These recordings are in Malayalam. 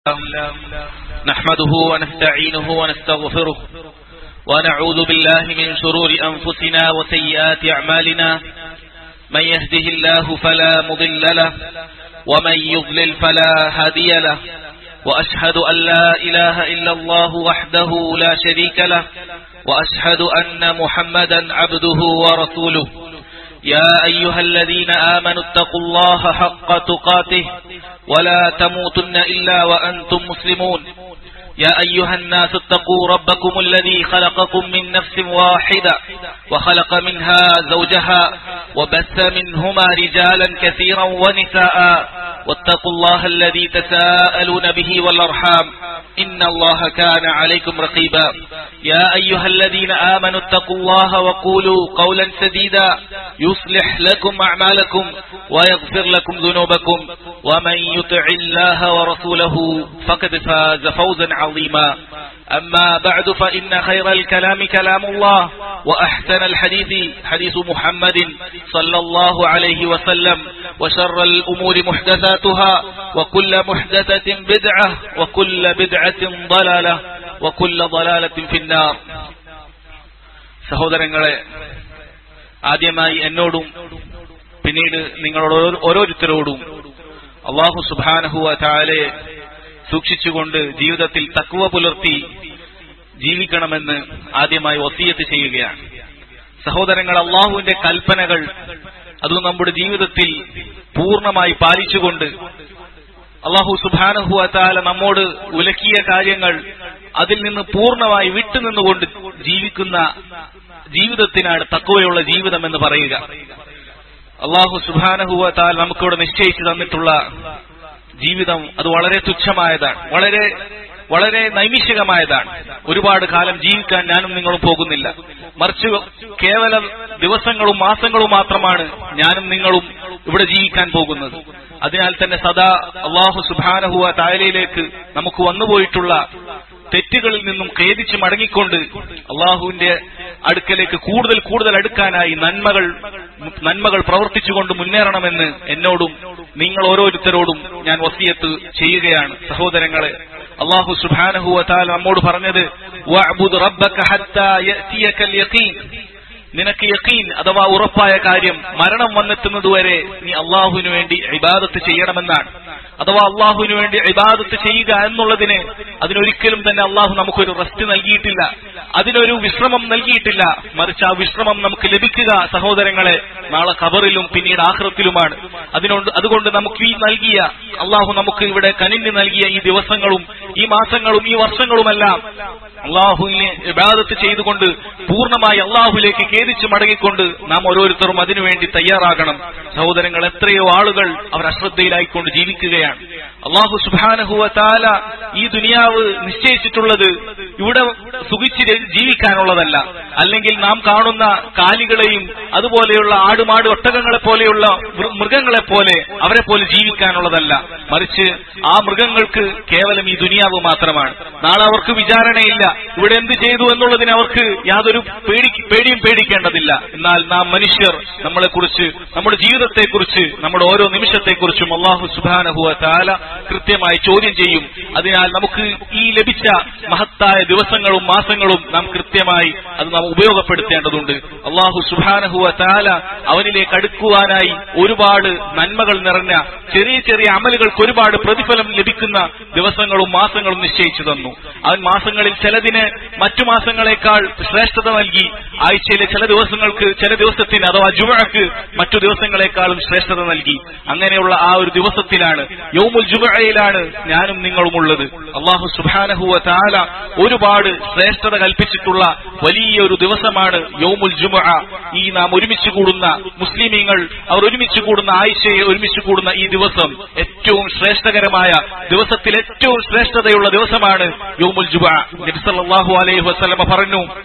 نحمده ونستعينه ونستغفره ونعوذ بالله من شرور أنفسنا وسيئات أعمالنا من يهده الله فلا مضل له ومن يضلل فلا هادي له وأشهد أن لا إله إلا الله وحده لا شريك له وأشهد أن محمدا عبده ورسوله يا أيها الذين آمنوا اتقوا الله حق تقاته ولا تموتن إلا وأنتم مسلمون يا أيها الناس اتقوا ربكم الذي خلقكم من نفس واحدة وخلق منها زوجها وبث منهما رجالا كثيرا ونساء واتقوا الله الذي تساءلون به والأرحام إن الله كان عليكم رقيبا يا أيها الذين آمنوا اتقوا الله وقولوا قولا سديدا يصلح لكم أعمالكم ويغفر لكم ذنوبكم ومن يطع الله ورسوله فقد فاز فوزا عظيما أما بعد فإن خير الكلام كلام الله وأحسن الحديث حديث محمد صلى الله عليه وسلم وشر الأمور محدثاتها وكل محدثة بدعة وكل بدعة ضلالة وكل ضلالة في النار സഹോദരങ്ങളെ ആദ്യമായി എന്നോടും പിന്നീട് നിങ്ങളോട് ഓരോരുത്തരോടും അള്ളാഹു സുബാനഹുവ താലയെ സൂക്ഷിച്ചുകൊണ്ട് ജീവിതത്തിൽ തക്കുവ പുലർത്തി ജീവിക്കണമെന്ന് ആദ്യമായി വസീയത്ത് ചെയ്യുകയാണ് സഹോദരങ്ങൾ അള്ളാഹുവിന്റെ കൽപ്പനകൾ അത് നമ്മുടെ ജീവിതത്തിൽ പൂർണ്ണമായി പാലിച്ചുകൊണ്ട് അള്ളാഹു സുബാനഹു അത്താല നമ്മോട് ഉലക്കിയ കാര്യങ്ങൾ അതിൽ നിന്ന് പൂർണ്ണമായി വിട്ടുനിന്നുകൊണ്ട് ജീവിക്കുന്ന ജീവിതത്തിനാണ് തക്കവയുള്ള ജീവിതം എന്ന് പറയുക അള്ളാഹു സുബാനഹുവ താൽ നമുക്കിവിടെ നിശ്ചയിച്ചു തന്നിട്ടുള്ള ജീവിതം അത് വളരെ തുച്ഛമായതാണ് വളരെ വളരെ നൈമിഷികമായതാണ് ഒരുപാട് കാലം ജീവിക്കാൻ ഞാനും നിങ്ങളും പോകുന്നില്ല മറിച്ച് കേവലം ദിവസങ്ങളും മാസങ്ങളും മാത്രമാണ് ഞാനും നിങ്ങളും ഇവിടെ ജീവിക്കാൻ പോകുന്നത് അതിനാൽ തന്നെ സദാ അള്ളാഹു സുബാനഹുവ തായലയിലേക്ക് നമുക്ക് വന്നുപോയിട്ടുള്ള തെറ്റുകളിൽ നിന്നും ഖേദിച്ച് മടങ്ങിക്കൊണ്ട് അള്ളാഹുവിന്റെ അടുക്കലേക്ക് കൂടുതൽ കൂടുതൽ അടുക്കാനായി നന്മകൾ നന്മകൾ പ്രവർത്തിച്ചുകൊണ്ട് മുന്നേറണമെന്ന് എന്നോടും നിങ്ങൾ ഓരോരുത്തരോടും ഞാൻ വസിയത്ത് ചെയ്യുകയാണ് സഹോദരങ്ങളെ അള്ളാഹു സുബാനഹുവ താല നമ്മോട് പറഞ്ഞത് നിനക്ക് യക്കീൻ അഥവാ ഉറപ്പായ കാര്യം മരണം വന്നെത്തുന്നതുവരെ നീ അള്ളാഹുവിനു വേണ്ടി ഇബാദത്ത് ചെയ്യണമെന്നാണ് അഥവാ അള്ളാഹുവിനു വേണ്ടി ഇബാദത്ത് ചെയ്യുക എന്നുള്ളതിന് അതിനൊരിക്കലും തന്നെ അള്ളാഹു നമുക്കൊരു റെസ്റ്റ് നൽകിയിട്ടില്ല അതിനൊരു വിശ്രമം നൽകിയിട്ടില്ല മറിച്ച് ആ വിശ്രമം നമുക്ക് ലഭിക്കുക സഹോദരങ്ങളെ നാളെ ഖബറിലും പിന്നീട് ആഹ്റത്തിലുമാണ് അതിനോട് അതുകൊണ്ട് നമുക്ക് ഈ നൽകിയ അള്ളാഹു നമുക്ക് ഇവിടെ കനിഞ്ഞ് നൽകിയ ഈ ദിവസങ്ങളും ഈ മാസങ്ങളും ഈ വർഷങ്ങളുമെല്ലാം അള്ളാഹുവിനെ ഇബാദത്ത് ചെയ്തുകൊണ്ട് പൂർണ്ണമായി അള്ളാഹുലേക്ക് ഖേദിച്ച് മടങ്ങിക്കൊണ്ട് നാം ഓരോരുത്തരും അതിനുവേണ്ടി തയ്യാറാകണം സഹോദരങ്ങൾ എത്രയോ ആളുകൾ അവർ അശ്രദ്ധയിലായിക്കൊണ്ട് ജീവിക്കുകയാണ് അള്ളാഹു സുബാനഹുവ താല ഈ ദുനിയാവ് നിശ്ചയിച്ചിട്ടുള്ളത് ഇവിടെ സുഖിച്ച് ജീവിക്കാനുള്ളതല്ല അല്ലെങ്കിൽ നാം കാണുന്ന കാലികളെയും അതുപോലെയുള്ള ആടുമാട് ഒട്ടകങ്ങളെ പോലെയുള്ള മൃഗങ്ങളെ പോലെ അവരെ പോലെ ജീവിക്കാനുള്ളതല്ല മറിച്ച് ആ മൃഗങ്ങൾക്ക് കേവലം ഈ ദുനിയാവ് മാത്രമാണ് നാളെ അവർക്ക് വിചാരണയില്ല ഇവിടെ എന്ത് ചെയ്തു എന്നുള്ളതിന് അവർക്ക് യാതൊരു പേടി പേടിയും പേടിക്കേണ്ടതില്ല എന്നാൽ നാം മനുഷ്യർ നമ്മളെക്കുറിച്ച് നമ്മുടെ ജീവിതത്തെക്കുറിച്ച് നമ്മുടെ ഓരോ നിമിഷത്തെക്കുറിച്ചും അള്ളാഹു സുബാനഹുവ താല കൃത്യമായി ചോദ്യം ചെയ്യും അതിനാൽ നമുക്ക് ഈ ലഭിച്ച മഹത്തായ ദിവസങ്ങളും മാസങ്ങളും നാം കൃത്യമായി അത് നാം ഉപയോഗപ്പെടുത്തേണ്ടതുണ്ട് അള്ളാഹു സുബാനഹുവ താല അവനിലേക്ക് അടുക്കുവാനായി ഒരുപാട് നന്മകൾ നിറഞ്ഞ ചെറിയ ചെറിയ അമലുകൾക്ക് ഒരുപാട് പ്രതിഫലം ലഭിക്കുന്ന ദിവസങ്ങളും മാസങ്ങളും നിശ്ചയിച്ചു തന്നു അവൻ മാസങ്ങളിൽ ചിലതിന് മറ്റു മാസങ്ങളെക്കാൾ ശ്രേഷ്ഠത നൽകി ആഴ്ചയിലെ ചില ദിവസങ്ങൾക്ക് ചില ദിവസത്തിന് അഥവാ ജുമഴക്ക് മറ്റു ദിവസങ്ങളെക്കാളും ശ്രേഷ്ഠത നൽകി അങ്ങനെയുള്ള ആ ഒരു ദിവസത്തിലാണ് യൗമുൽ ജുമഴയിലാണ് ഞാനും നിങ്ങളും ഉള്ളത് അള്ളാഹു സുബാനഹുവ താല ഒരുപാട് ശ്രേഷ്ഠത കൽപ്പിച്ചിട്ടുള്ള വലിയൊരു ദിവസമാണ് യൗമുൽ ജുമ ഈ നാം ഒരുമിച്ച് കൂടുന്ന മുസ്ലിമീങ്ങൾ അവർ ഒരുമിച്ച് കൂടുന്ന ആഴ്ചയെ ഒരുമിച്ച് കൂടുന്ന ഈ ദിവസം ഏറ്റവും ശ്രേഷ്ഠകരമായ ദിവസത്തിൽ ഏറ്റവും ശ്രേഷ്ഠതയുള്ള ദിവസമാണ് യൗമുൽ ജുബ നബി സല്ലല്ലാഹു അലൈഹി വസല്ലമ പറഞ്ഞു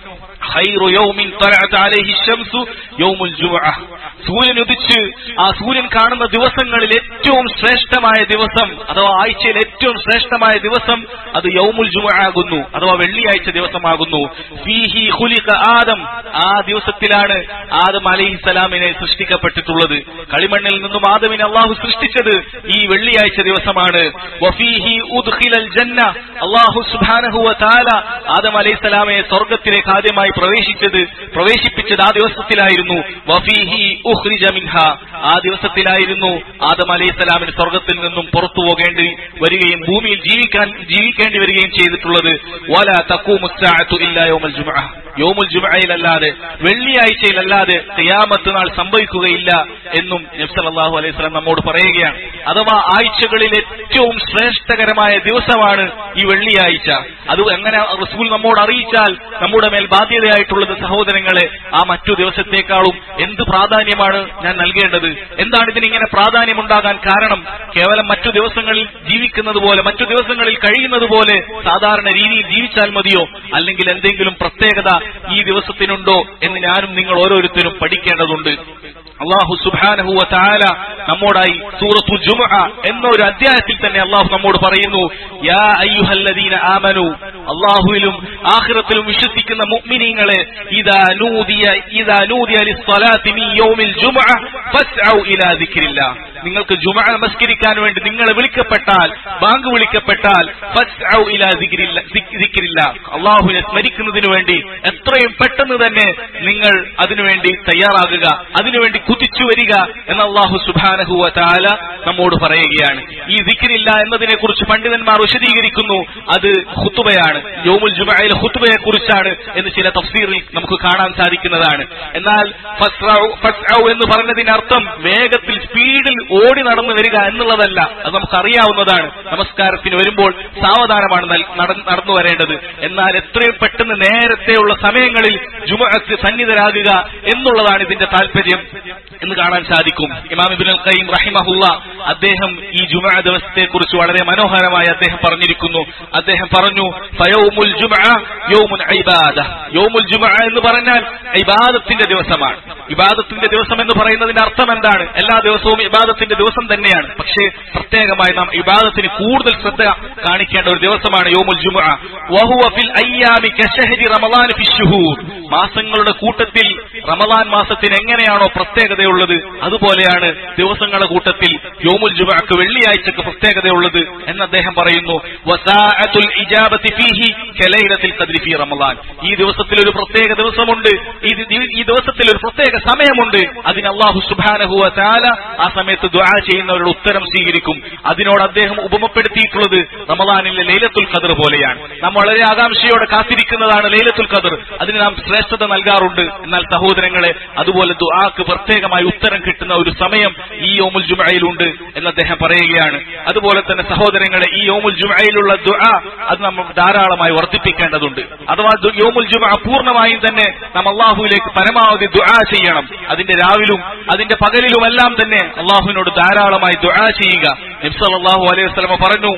ഖൈറു യൗമിൻ തലഅത് അലൈഹി ശംസു യൗമുൽ ജുമുഅ സൂര്യൻ ഉദിച്ച് ആ സൂര്യൻ കാണുന്ന ദിവസങ്ങളിൽ ഏറ്റവും ശ്രേഷ്ഠമായ ദിവസം അഥവാ ആഴ്ചയിൽ ഏറ്റവും ശ്രേഷ്ഠമായ ദിവസം അത് യൗമുൽ ജുമുഅ ആകുന്നു അഥവാ വെള്ളിയാഴ്ച ദിവസമാകുന്നു ഫീഹി ഖുലിഖ ആദം ആ ദിവസത്തിലാണ് ആദം അലൈഹിസ്സലാമിനെ സൃഷ്ടിക്കപ്പെട്ടിട്ടുള്ളത് കളിമണ്ണിൽ നിന്നും ആദമിനെ അള്ളാഹു സൃഷ്ടിച്ചത് ഈ വെള്ളിയാഴ്ച ദിവസമാണ് വഫീഹി ഉദ്ഖിലൽ ജന്ന അള്ളാഹു സുബ്ഹാനഹു വ തആല ആദം അലൈഹിസ്സലാമെ സ്വർഗ്ഗത്തിലേക്ക് ആദ്യമായി പ്രവേശിച്ചത് പ്രവേശിപ്പിച്ചത് ആ ദിവസത്തിലായിരുന്നു വഫീഹി ഉഖ്രിജ മിൻഹ ആ ദിവസത്തിലായിരുന്നു ആദം അലൈഹിസ്സലാമിന് സ്വർഗ്ഗത്തിൽ നിന്നും പുറത്തു പോകേണ്ടി വരികയും ഭൂമിയിൽ ജീവിക്കാൻ ജീവിക്കേണ്ടി വരികയും ചെയ്തിട്ടുള്ളത് വല തഖൂമു സ്സാഅത്തു ഇല്ലാ യൗമൽ ജുമുഅ യൗമുൽ ജുമുഅയിലല്ലാതെ വെള്ളിയാഴ്ചയിലല്ലാതെ ഖിയാമത്ത് നാൾ സംഭവിക്കുകയില്ല എന്നും നബി സല്ലല്ലാഹു അലൈഹി വസല്ലം നമ്മോട് പറയുകയാണ് അഥവാ ആഴ്ചകളിൽ ഏറ്റവും ശ്രേഷ്ഠകരമായ ദിവസമാണ് ഈ വെള്ളിയാഴ്ച അത് എങ്ങനെ റസൂൽ നമ്മോട് അറിയിച്ചാൽ നമ്മുടെ മേൽ ബാധ്യതയായിട്ടുള്ളത് സഹോദരങ്ങളെ ആ മറ്റു ദിവസത്തെക്കാളും എന്ത് പ്രാധാന്യമാണ് ഞാൻ നൽകേണ്ടത് എന്താണ് ഇതിനിങ്ങനെ പ്രാധാന്യമുണ്ടാകാൻ കാരണം കേവലം മറ്റു ദിവസങ്ങളിൽ ജീവിക്കുന്നത് പോലെ മറ്റു ദിവസങ്ങളിൽ കഴിയുന്നത് പോലെ സാധാരണ രീതിയിൽ ജീവിച്ചാൽ മതിയോ അല്ലെങ്കിൽ എന്തെങ്കിലും പ്രത്യേകത ഈ ദിവസത്തിനുണ്ടോ എന്ന് ഞാനും നിങ്ങൾ ഓരോരുത്തരും പഠിക്കേണ്ടതുണ്ട് അള്ളാഹു സുബാനഹു താല നമ്മോടായി സൂറത്തു ജുമഅ എന്ന ഒരു അധ്യായത്തിൽ തന്നെ അള്ളാഹു നമ്മോട് പറയുന്നു യാ അയ്യുഹല്ലദീന ആമനു അള്ളാഹുവിലും ആഖിറത്തിലും വിശ്വസിക്കുന്ന മുഅ്മിനീങ്ങളെ ഇദാ നൂദിയ ഇദാ നൂദിയ ലിസ്സലാത്തി മിൻ യൗമിൽ ജുമഅ ഫസ്ഔ ഇലാ ദിക്രില്ലാ നിങ്ങൾക്ക് ജുമഅ നമസ്കരിക്കാൻ വേണ്ടി നിങ്ങളെ വിളിക്കപ്പെട്ടാൽ ബാങ്ക് വിളിക്കപ്പെട്ടാൽ ഫസ്ഔ ഇലാ ദിക്രില്ല ദിക്രില്ല അള്ളാഹുവിനെ സ്മരിക്കുന്നതിന് വേണ്ടി എത്രയും പെട്ടെന്ന് തന്നെ നിങ്ങൾ അതിനുവേണ്ടി തയ്യാറാകുക അതിനുവേണ്ടി കുതിച്ചു വരിക എന്ന് അള്ളാഹു സുബാനഹുവ താല നമ്മോട് പറയുകയാണ് ഈ ദിക്രില്ല എന്നതിനെ കുറിച്ച് പണ്ഡിതന്മാർ വിശദീകരിക്കുന്നു അത് ഹുത്തുബയാണ് യോമുൽ ജുമയിലെ ഹുത്തുബയെ കുറിച്ചാണ് എന്ന് ചില തഫ്സീറിൽ നമുക്ക് കാണാൻ സാധിക്കുന്നതാണ് എന്നാൽ ഫസ്റൗ- ഫസ്ഔ എന്ന് പറഞ്ഞതിനർത്ഥം വേഗത്തിൽ സ്പീഡിൽ ഓടി നടന്നു വരിക എന്നുള്ളതല്ല അത് നമുക്കറിയാവുന്നതാണ് നമസ്കാരത്തിന് വരുമ്പോൾ സാവധാനമാണ് നൽ- നട- നടന്നു വരേണ്ടത് എന്നാൽ എത്രയും പെട്ടെന്ന് നേരത്തെയുള്ള സമയങ്ങളിൽ ജുമഅത്ത് സന്നിധരാകുക എന്നുള്ളതാണ് ഇതിന്റെ താല്പര്യം എന്ന് കാണാൻ സാധിക്കും ഇമാം ഇബ്നുൽ ഖയ്യിം റഹിമഹുല്ല അദ്ദേഹം ഈ ജുമഅ ദിവസത്തെ കുറിച്ച് വളരെ മനോഹരമായി അദ്ദേഹം പറഞ്ഞിരിക്കുന്നു അദ്ദേഹം പറഞ്ഞു ഫയൗമുൽ ജുമഅ യൗമുൻ ഇബാദ യൗമുൽ ജുമഅ എന്ന് പറഞ്ഞാൽ ഇബാദത്തിന്റെ ദിവസമാണ് ഇബാദത്തിന്റെ ദിവസം എന്ന് പറയുന്നതിന്റെ അർത്ഥം എന്താണ് എല്ലാ ദിവസവും ഇബാദത്തിന്റെ ദിവസം തന്നെയാണ് പക്ഷേ പ്രത്യേകമായി നാം ഇബാദത്തിന് കൂടുതൽ ശ്രദ്ധ കാണിക്കേണ്ട ഒരു ദിവസമാണ് യോമുൽ ജുമുഅ വഹുവ ഫിൽ അയ്യാമി കശഹരി റമളാൻ ഫി ശുഹൂർ മാസങ്ങളുടെ കൂട്ടത്തിൽ റമളാൻ മാസത്തിന് എങ്ങനെയാണോ പ്രത്യേകതയുള്ളത് അതുപോലെയാണ് ദിവസങ്ങളുടെ കൂട്ടത്തിൽ യോമുൽ ജുമുഅക്ക് വെള്ളിയാഴ്ചക്ക് പ്രത്യേകതയുള്ളത് എന്ന് അദ്ദേഹം പറയുന്നു വസാഅത്തുൽ ഇജാബത്തി ഫീഹി കലൈലത്തിൽ ഖദ്രി ഫീ റമളാൻ ഈ ദിവസത്തിൽ ഒരു പ്രത്യേക ദിവസമുണ്ട് ഈ ദി- ഈ ദിവസത്തിൽ ഒരു പ്രത്യേക സമയമുണ്ട് അതിന് അള്ളാഹു സുബ്ഹാനഹു വ തആല ആ സമയത്ത് ദുആ ചെയ്യുന്നവരുടെ ഉത്തരം സ്വീകരിക്കും അതിനോട് അദ്ദേഹം ഉപമപ്പെടുത്തിയിട്ടുള്ളത് റമളാനിലെ ലൈലത്തുൽ ഖദർ പോലെയാണ് നാം വളരെ ആകാംക്ഷയോടെ കാത്തിരിക്കുന്നതാണ് ലൈലത്തുൽ ഖദർ അതിന് നാം ശ്രേഷ്ഠത നൽകാറുണ്ട് എന്നാൽ സഹോദരങ്ങളെ അതുപോലെ ദുആക്ക് പ്രത്യേകമായി ഉത്തരം കിട്ടുന്ന ഒരു സമയം ഈ യോമുൽ ജുമയിലുണ്ട് എന്ന് അദ്ദേഹം പറയുകയാണ് അതുപോലെ തന്നെ സഹോദരങ്ങളെ ഈ യോമുൽ ജുമയിലുള്ള ദുആ അത് നമ്മൾ ധാരാളമായി വർദ്ധിപ്പിക്കേണ്ടതുണ്ട് അഥവാ ദു- യോമുൽ ജുമ പൂർണ്ണമായും തന്നെ നാം അള്ളാഹുവിലേക്ക് പരമാവധി ദുആ ചെയ്യണം അതിന്റെ രാവിലും അതിന്റെ പകലിലുമെല്ലാം തന്നെ അള്ളാഹുവിനോട് ധാരാളമായി ദുആ ചെയ്യുക നബ്സല്ലാഹു അലൈഹി വസല്ലമ പറഞ്ഞു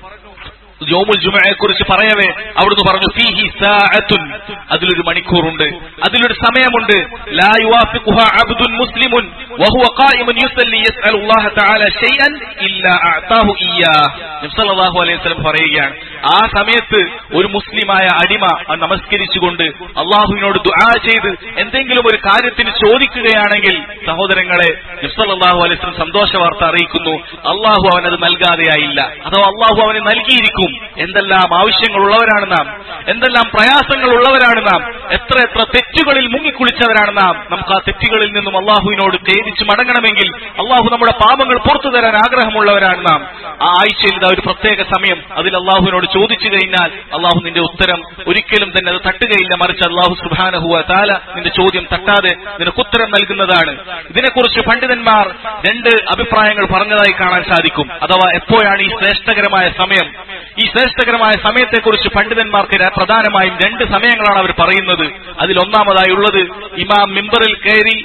യോമുൽ ജുമയെ കുറിച്ച് പറയവേ അവിടുന്ന് പറഞ്ഞു ഫീഹി സാഅത്തുൻ അതിലൊരു മണിക്കൂറുണ്ട് അതിലൊരു സമയമുണ്ട് ലാ യുവാഫിഖുഹ അബ്ദുൻ മുസ്ലിമുൻ വഹുവ ഖായിമുൻ യുസല്ലി യസ്അലു അല്ലാഹ തആല ഷൈഅൻ ഇല്ലാ അഅതാഹു ഇയ്യാ നബി സല്ലല്ലാഹു അലൈഹി വസല്ലം പറയുകയാണ് ആ സമയത്ത് ഒരു മുസ്ലിമായ അടിമ അവൻ നമസ്കരിച്ചുകൊണ്ട് അള്ളാഹുവിനോട് ദുആ ചെയ്ത് എന്തെങ്കിലും ഒരു കാര്യത്തിന് ചോദിക്കുകയാണെങ്കിൽ സഹോദരങ്ങളെ നബി സല്ലല്ലാഹു അലൈഹി വസല്ലം സന്തോഷ വാർത്ത അറിയിക്കുന്നു അള്ളാഹു അവനത് നൽകാതെയായില്ല അഥവാ അള്ളാഹു അവന് നൽകിയിരിക്കും എന്തെല്ലാം ആവശ്യങ്ങളുള്ളവരാണ് നാം എന്തെല്ലാം പ്രയാസങ്ങൾ ഉള്ളവരാണ് നാം എത്ര എത്ര തെറ്റുകളിൽ മുങ്ങിക്കുളിച്ചവരാണ് നാം നമുക്ക് ആ തെറ്റുകളിൽ നിന്നും അള്ളാഹുവിനോട് ഖേദിച്ച് മടങ്ങണമെങ്കിൽ അള്ളാഹു നമ്മുടെ പാപങ്ങൾ പുറത്തു തരാൻ ആഗ്രഹമുള്ളവരാണ് നാം ആ ആഴ്ചയിൽ ഇതാ ഒരു പ്രത്യേക സമയം അതിൽ അള്ളാഹുവിനോട് ചോദിച്ചു കഴിഞ്ഞാൽ അള്ളാഹു നിന്റെ ഉത്തരം ഒരിക്കലും തന്നെ അത് തട്ടുകയില്ല മറിച്ച് അള്ളാഹു സുബാനഹുവ താല നിന്റെ ചോദ്യം തട്ടാതെ നിനക്ക് ഉത്തരം നൽകുന്നതാണ് ഇതിനെക്കുറിച്ച് പണ്ഡിതന്മാർ രണ്ട് അഭിപ്രായങ്ങൾ പറഞ്ഞതായി കാണാൻ സാധിക്കും അഥവാ എപ്പോഴാണ് ഈ ശ്രേഷ്ഠകരമായ സമയം ഈ ശ്രേഷ്ഠകരമായ സമയത്തെക്കുറിച്ച് പണ്ഡിതന്മാർക്ക് ര- പ്രധാനമായും രണ്ട് സമയങ്ങളാണ് അവർ പറയുന്നത് അതിൽ ഒന്നാമതായി ഉള്ളത് ഇമാം മിമ്പറിൽ കയറി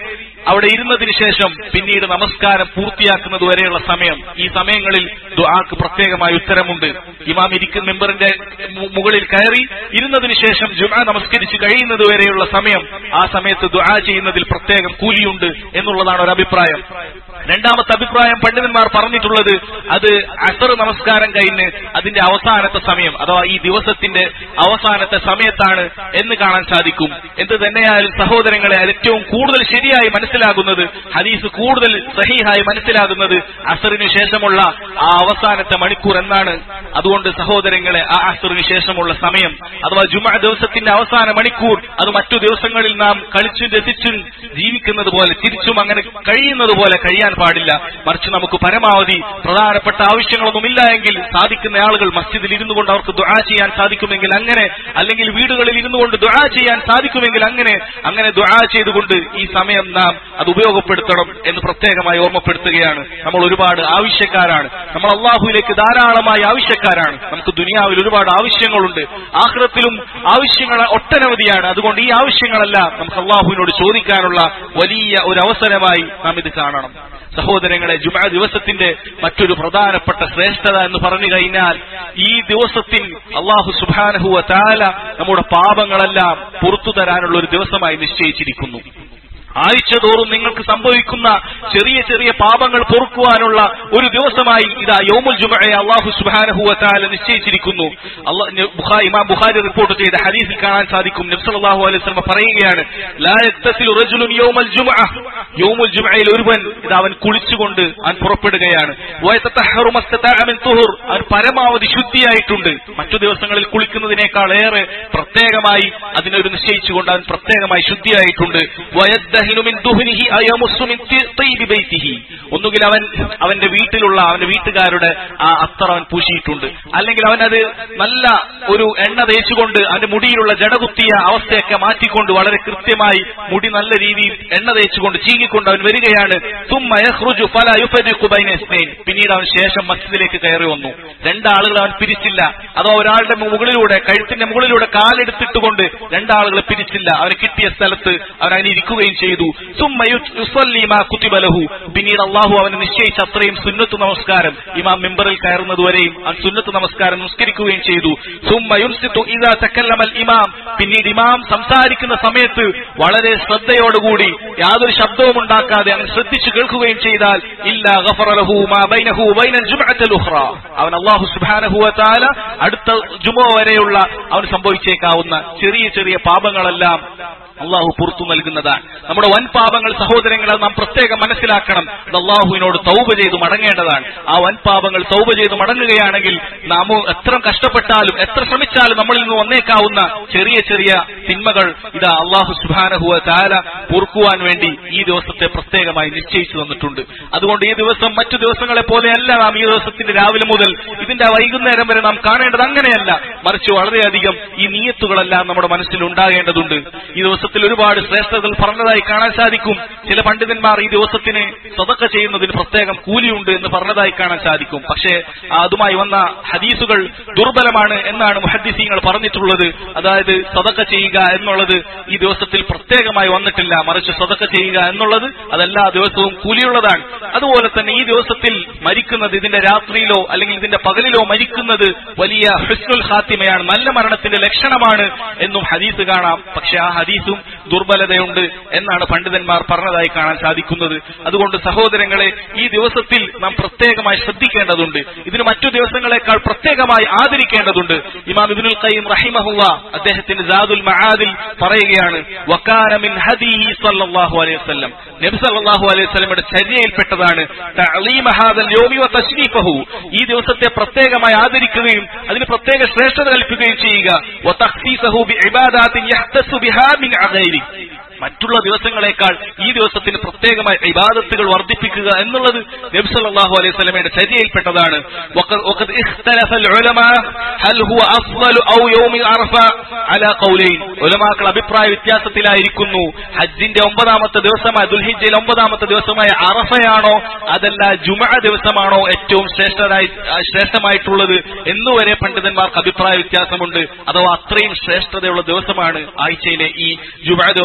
അവിടെ ഇരുന്നതിന് ശേഷം പിന്നീട് നമസ്കാരം പൂർത്തിയാക്കുന്നത് വരെയുള്ള സമയം ഈ സമയങ്ങളിൽ ദുആക്ക് പ്രത്യേകമായ ഉത്തരമുണ്ട് ഇമാം ഇരിക്കുന്ന മെമ്പറിന്റെ മു- മുകളിൽ കയറി ഇരുന്നതിന് ശേഷം ജുമാ നമസ്കരിച്ച് കഴിയുന്നത് വരെയുള്ള സമയം ആ സമയത്ത് ദുആ ചെയ്യുന്നതിൽ പ്രത്യേകം കൂലിയുണ്ട് എന്നുള്ളതാണ് ഒരു അഭിപ്രായം രണ്ടാമത്തെ അഭിപ്രായം പണ്ഡിതന്മാർ പറഞ്ഞിട്ടുള്ളത് അത് അസർ നമസ്കാരം കഴിഞ്ഞ് അതിന്റെ അവസാനത്തെ സമയം അഥവാ ഈ ദിവസത്തിന്റെ അവസാനത്തെ സമയത്താണ് എന്ന് കാണാൻ സാധിക്കും എന്ത് തന്നെയായാലും സഹോദരങ്ങളെ അത് ഏറ്റവും കൂടുതൽ ശരിയായി മനസ്സിലാകുന്നത് ഹദീസ് കൂടുതൽ സഹിഹായി മനസ്സിലാകുന്നത് അസറിന് ശേഷമുള്ള ആ അവസാനത്തെ മണിക്കൂർ എന്നാണ് അതുകൊണ്ട് സഹോദരങ്ങളെ ആ അസറിന് ശേഷമുള്ള സമയം അഥവാ ജുമ ദിവസത്തിന്റെ അവസാന മണിക്കൂർ അത് മറ്റു ദിവസങ്ങളിൽ നാം കളിച്ചും രസിച്ചും ജീവിക്കുന്നത് പോലെ തിരിച്ചും അങ്ങനെ കഴിയുന്നത് പോലെ കഴിയാൻ പാടില്ല മറിച്ച് നമുക്ക് പരമാവധി പ്രധാനപ്പെട്ട ആവശ്യങ്ങളൊന്നുമില്ല എങ്കിൽ സാധിക്കുന്ന ആളുകൾ മസ്ജിദിൽ ഇരുന്നു കൊണ്ട് അവർക്ക് ദുആ ചെയ്യാൻ സാധിക്കുമെങ്കിൽ അങ്ങനെ അല്ലെങ്കിൽ വീടുകളിൽ ഇരുന്നു കൊണ്ട് ദുആ ചെയ്യാൻ സാധിക്കുമെങ്കിൽ അങ്ങനെ അങ്ങനെ ദുആ ചെയ്തുകൊണ്ട് ഈ സമയം നാം അത് ഉപയോഗപ്പെടുത്തണം എന്ന് പ്രത്യേകമായി ഓർമ്മപ്പെടുത്തുകയാണ് നമ്മൾ ഒരുപാട് ആവശ്യക്കാരാണ് നമ്മൾ അള്ളാഹുവിലേക്ക് ധാരാളമായി ആവശ്യക്കാരാണ് നമുക്ക് ദുനിയാവിൽ ഒരുപാട് ആവശ്യങ്ങളുണ്ട് ആഹ്റത്തിലും ആവശ്യങ്ങൾ ഒട്ടനവധിയാണ് അതുകൊണ്ട് ഈ ആവശ്യങ്ങളെല്ലാം നമുക്ക് അള്ളാഹുവിനോട് ചോദിക്കാനുള്ള വലിയ ഒരു അവസരമായി നാം ഇത് കാണണം സഹോദരങ്ങളെ ജുമാ ദിവസത്തിന്റെ മറ്റൊരു പ്രധാനപ്പെട്ട ശ്രേഷ്ഠത എന്ന് പറഞ്ഞു കഴിഞ്ഞാൽ ഈ ദിവസത്തിൽ അള്ളാഹു സുബാനഹുവ താല നമ്മുടെ പാപങ്ങളെല്ലാം പുറത്തു തരാനുള്ള ഒരു ദിവസമായി നിശ്ചയിച്ചിരിക്കുന്നു ആഴ്ച തോറും നിങ്ങൾക്ക് സംഭവിക്കുന്ന ചെറിയ ചെറിയ പാപങ്ങൾ പൊറുക്കുവാനുള്ള ഒരു ദിവസമായി ഇതാ യോമുൽ ജുമയെ അള്ളാഹു സുബാനഹുവ താല നിശ്ചയിച്ചിരിക്കുന്നു അള്ളാഹ് ബുഖാ- ഇമാം ബുഖാരി റിപ്പോർട്ട് ചെയ്ത ഹദീസിൽ കാണാൻ സാധിക്കും നബ്സല്ലാഹു അലൈഹി സ്വലമ പറയുകയാണ് "ലാ യക്തസിലു റജുലുൻ യൗമൽ ജുമുഅ." യൗമുൽ ജുമയിൽ ഒരുവൻ ഇത് അവൻ കുളിച്ചുകൊണ്ട് അവൻ പുറപ്പെടുകയാണ് വയത്തത്തഹറു മസ്തതാഅ മിൻ തുഹുർ. അവൻ പരമാവധി ശുദ്ധിയായിട്ടുണ്ട് മറ്റു ദിവസങ്ങളിൽ കുളിക്കുന്നതിനേക്കാൾ ഏറെ പ്രത്യേകമായി അതിനൊരു നിശ്ചയിച്ചുകൊണ്ട് അവൻ പ്രത്യേകമായി ശുദ്ധിയായിട്ടുണ്ട് വയദ്ദഹിനു മിൻ ദുഹ്നിഹി അയമുസ്സു മിൻ തി- തീബി ബൈത്തിഹി. ഒന്നുകിൽ അവൻ അവന്റെ വീട്ടിലുള്ള അവന്റെ വീട്ടുകാരുടെ ആ അത്തർ അവൻ പൂശിയിട്ടുണ്ട് അല്ലെങ്കിൽ അവൻ അത് നല്ല ഒരു എണ്ണ തേച്ചുകൊണ്ട് അവന്റെ മുടിയിലുള്ള ജടകുത്തിയ അവസ്ഥയൊക്കെ മാറ്റിക്കൊണ്ട് വളരെ കൃത്യമായി മുടി നല്ല രീതിയിൽ എണ്ണ തേച്ചുകൊണ്ട് ചീകിക്കൊണ്ട് അവൻ വരികയാണ് തുമ്മ യഖ്റുജു ഫലാ യുഫരിഖു ബൈന ഇസ്നൈൻ. പിന്നീട് അവൻ ശേഷം മസ്ജിദിലേക്ക് കയറി വന്നു രണ്ടാളുകൾ അവൻ പിരിച്ചില്ല അതോ ഒരാളുടെ മുകളിലൂടെ കഴുത്തിന്റെ മുകളിലൂടെ കാലെടുത്തിട്ടുകൊണ്ട് രണ്ടാളുകളെ പിരിച്ചില്ല അവന് കിട്ടിയ സ്ഥലത്ത് അവൻ അങ്ങനെ ഇരിക്കുകയും ചെയ്തു സുമ്മ യു- യുസല്ലി മാ കുതിബ ലഹു. പിന്നീട് അള്ളാഹു അവന് നിശ്ചയിച്ച അത്രയും സുന്നത്ത് നമസ്കാരം ഇമാം മെമ്പറിൽ കയറുന്നതുവരെയും അവൻ സുന്നത്ത് നമസ്കാരം നിസ്കരിക്കുകയും ചെയ്തു സുമ്മ യുൻസിത്തു ഇദാ തക്കല്ലമൽ ഇമാം പിന്നീട് ഇമാം സംസാരിക്കുന്ന സമയത്ത് വളരെ ശ്രദ്ധയോടുകൂടി യാതൊരു ശബ്ദവും ഉണ്ടാക്കാതെ അവൻ ശ്രദ്ധിച്ചു കേൾക്കുകയും ചെയ്താൽ ഇല്ല ഗഫറ ലഹു മാ ബൈനഹു ബൈനൽ ജുംഅത്തിൽ ഉഖ്റ അവൻ അല്ലാഹു സുബ്ഹാനഹു വ തആല അടുത്ത ജുമ വരെയുള്ള അവന് സംഭവിച്ചേക്കാവുന്ന ചെറിയ ചെറിയ പാപങ്ങളെല്ലാം അള്ളാഹു പുറത്തു നൽകുന്നതാണ് നമ്മുടെ വൻ പാപങ്ങൾ സഹോദരങ്ങളെ നാം പ്രത്യേകം മനസ്സിലാക്കണം അത് അള്ളാഹുവിനോട് തൗബ ചെയ്ത് മടങ്ങേണ്ടതാണ് ആ വൻ പാപങ്ങൾ തൗബ ചെയ്ത് മടങ്ങുകയാണെങ്കിൽ നാം എത്ര കഷ്ടപ്പെട്ടാലും എത്ര ശ്രമിച്ചാലും നമ്മളിൽ നിന്ന് വന്നേക്കാവുന്ന ചെറിയ ചെറിയ തിന്മകൾ ഇതാ അള്ളാഹു സുബാനഹുവ ചാല പൊറുക്കുവാൻ വേണ്ടി ഈ ദിവസത്തെ പ്രത്യേകമായി നിശ്ചയിച്ചു തന്നിട്ടുണ്ട് അതുകൊണ്ട് ഈ ദിവസം മറ്റു ദിവസങ്ങളെ പോലെയല്ല നാം ഈ ദിവസത്തിന്റെ രാവിലെ മുതൽ ഇതിന്റെ വൈകുന്നേരം വരെ നാം കാണേണ്ടത് അങ്ങനെയല്ല മറിച്ച് വളരെയധികം ഈ നീയത്തുകളെല്ലാം നമ്മുടെ മനസ്സിൽ ഉണ്ടാകേണ്ടതുണ്ട് ഈ ദിവസത്തിൽ ഒരുപാട് ശ്രേഷ്ഠതകൾ പറഞ്ഞതായി കാണാൻ സാധിക്കും ചില പണ്ഡിതന്മാർ ഈ ദിവസത്തിന് സ്വതക്ക ചെയ്യുന്നതിന് പ്രത്യേകം കൂലിയുണ്ട് എന്ന് പറഞ്ഞതായി കാണാൻ സാധിക്കും പക്ഷേ ആ അതുമായി വന്ന ഹദീസുകൾ ദുർബലമാണ് എന്നാണ് മുഹദ്ദീസീങ്ങൾ പറഞ്ഞിട്ടുള്ളത് അതായത് സ്വതക്ക ചെയ്യുക എന്നുള്ളത് ഈ ദിവസത്തിൽ പ്രത്യേകമായി വന്നിട്ടില്ല മറിച്ച് സ്വതക്ക ചെയ്യുക എന്നുള്ളത് അതെല്ലാ ദിവസവും കൂലിയുള്ളതാണ് അതുപോലെ തന്നെ ഈ ദിവസത്തിൽ മരിക്കുന്നത് ഇതിന്റെ രാത്രിയിലോ അല്ലെങ്കിൽ ഇതിന്റെ പകലിലോ മരിക്കുന്നത് വലിയ ഹുസ്നുൽ ഖാത്തിമയാണ് നല്ല മരണത്തിന്റെ ലക്ഷണമാണ് എന്നും ഹദീസ് കാണാം പക്ഷെ ആ ഹദീസും ദുർബലതയുണ്ട് എന്നാണ് പണ്ഡിതന്മാർ പറഞ്ഞതായി കാണാൻ സാധിക്കുന്നത് അതുകൊണ്ട് സഹോദരങ്ങളെ ഈ ദിവസത്തിൽ നാം പ്രത്യേകമായി ശ്രദ്ധിക്കേണ്ടതുണ്ട് ഇതിന് മറ്റു ദിവസങ്ങളെക്കാൾ പ്രത്യേകമായി ആദരിക്കേണ്ടതുണ്ട് ഇമാം ഇബ്നുൽ ഖയ്യിം റഹിമഹുല്ല അദ്ദേഹത്തിന്റെ ജാദുൽ മആദിൽ പറയുകയാണ് വകാന മിൻ ഹദീഹി സല്ലല്ലാഹു അലൈഹി വസല്ലം നബി സല്ലല്ലാഹു അലൈഹി വസല്ലമയുടെ ചര്യയിൽപ്പെട്ടതാണ് തഅലീമ ഹാദൽ യൗമി വ തശ്രീഫഹു ഈ ദിവസത്തെ പ്രത്യേകമായി ആദരിക്കുകയും അതിന് പ്രത്യേക ശ്രേഷ്ഠത കൽപ്പിക്കുകയും ചെയ്യുക വ തഖ്സീസഹു ബിഇബാദാത്തിൻ യഹ്തസു ബിഹാ മിൻ അഗൈരി മറ്റുള്ള ദിവസങ്ങളെക്കാൾ ഈ ദിവസത്തിന് പ്രത്യേകമായി ഇബാദത്തുകൾ വർദ്ധിപ്പിക്കുക എന്നുള്ളത് നബി സല്ലല്ലാഹു അലൈഹി വസല്ലമയുടെ ചര്യയിൽപ്പെട്ടതാണ് വഖദ് വഖദ് ഇഖ്തലഫ العلماء هل هو افضل او يوم عرفه على قولين ഉലമാക്കൾ അഭിപ്രായ വ്യത്യാസത്തിലായിരിക്കുന്നു ഹജ്ജിന്റെ ഒമ്പതാമത്തെ ദിവസമായ ദുൽഹിജ്ജയിൽ ഒമ്പതാമത്തെ ദിവസമായ അറഫയാണോ അതല്ല ജുമഅ ദിവസമാണോ ഏറ്റവും ശ്രേഷ്ഠരായി ശ്രേഷ്ഠമായിട്ടുള്ളത് എന്നുവരെ പണ്ഡിതന്മാർക്ക് അഭിപ്രായ വ്യത്യാസമുണ്ട് അഥവാ അത്രയും ശ്രേഷ്ഠതയുള്ള ദിവസമാണ് ആഴ്ചയിലെ ഈ ജുമഅ ദിവസം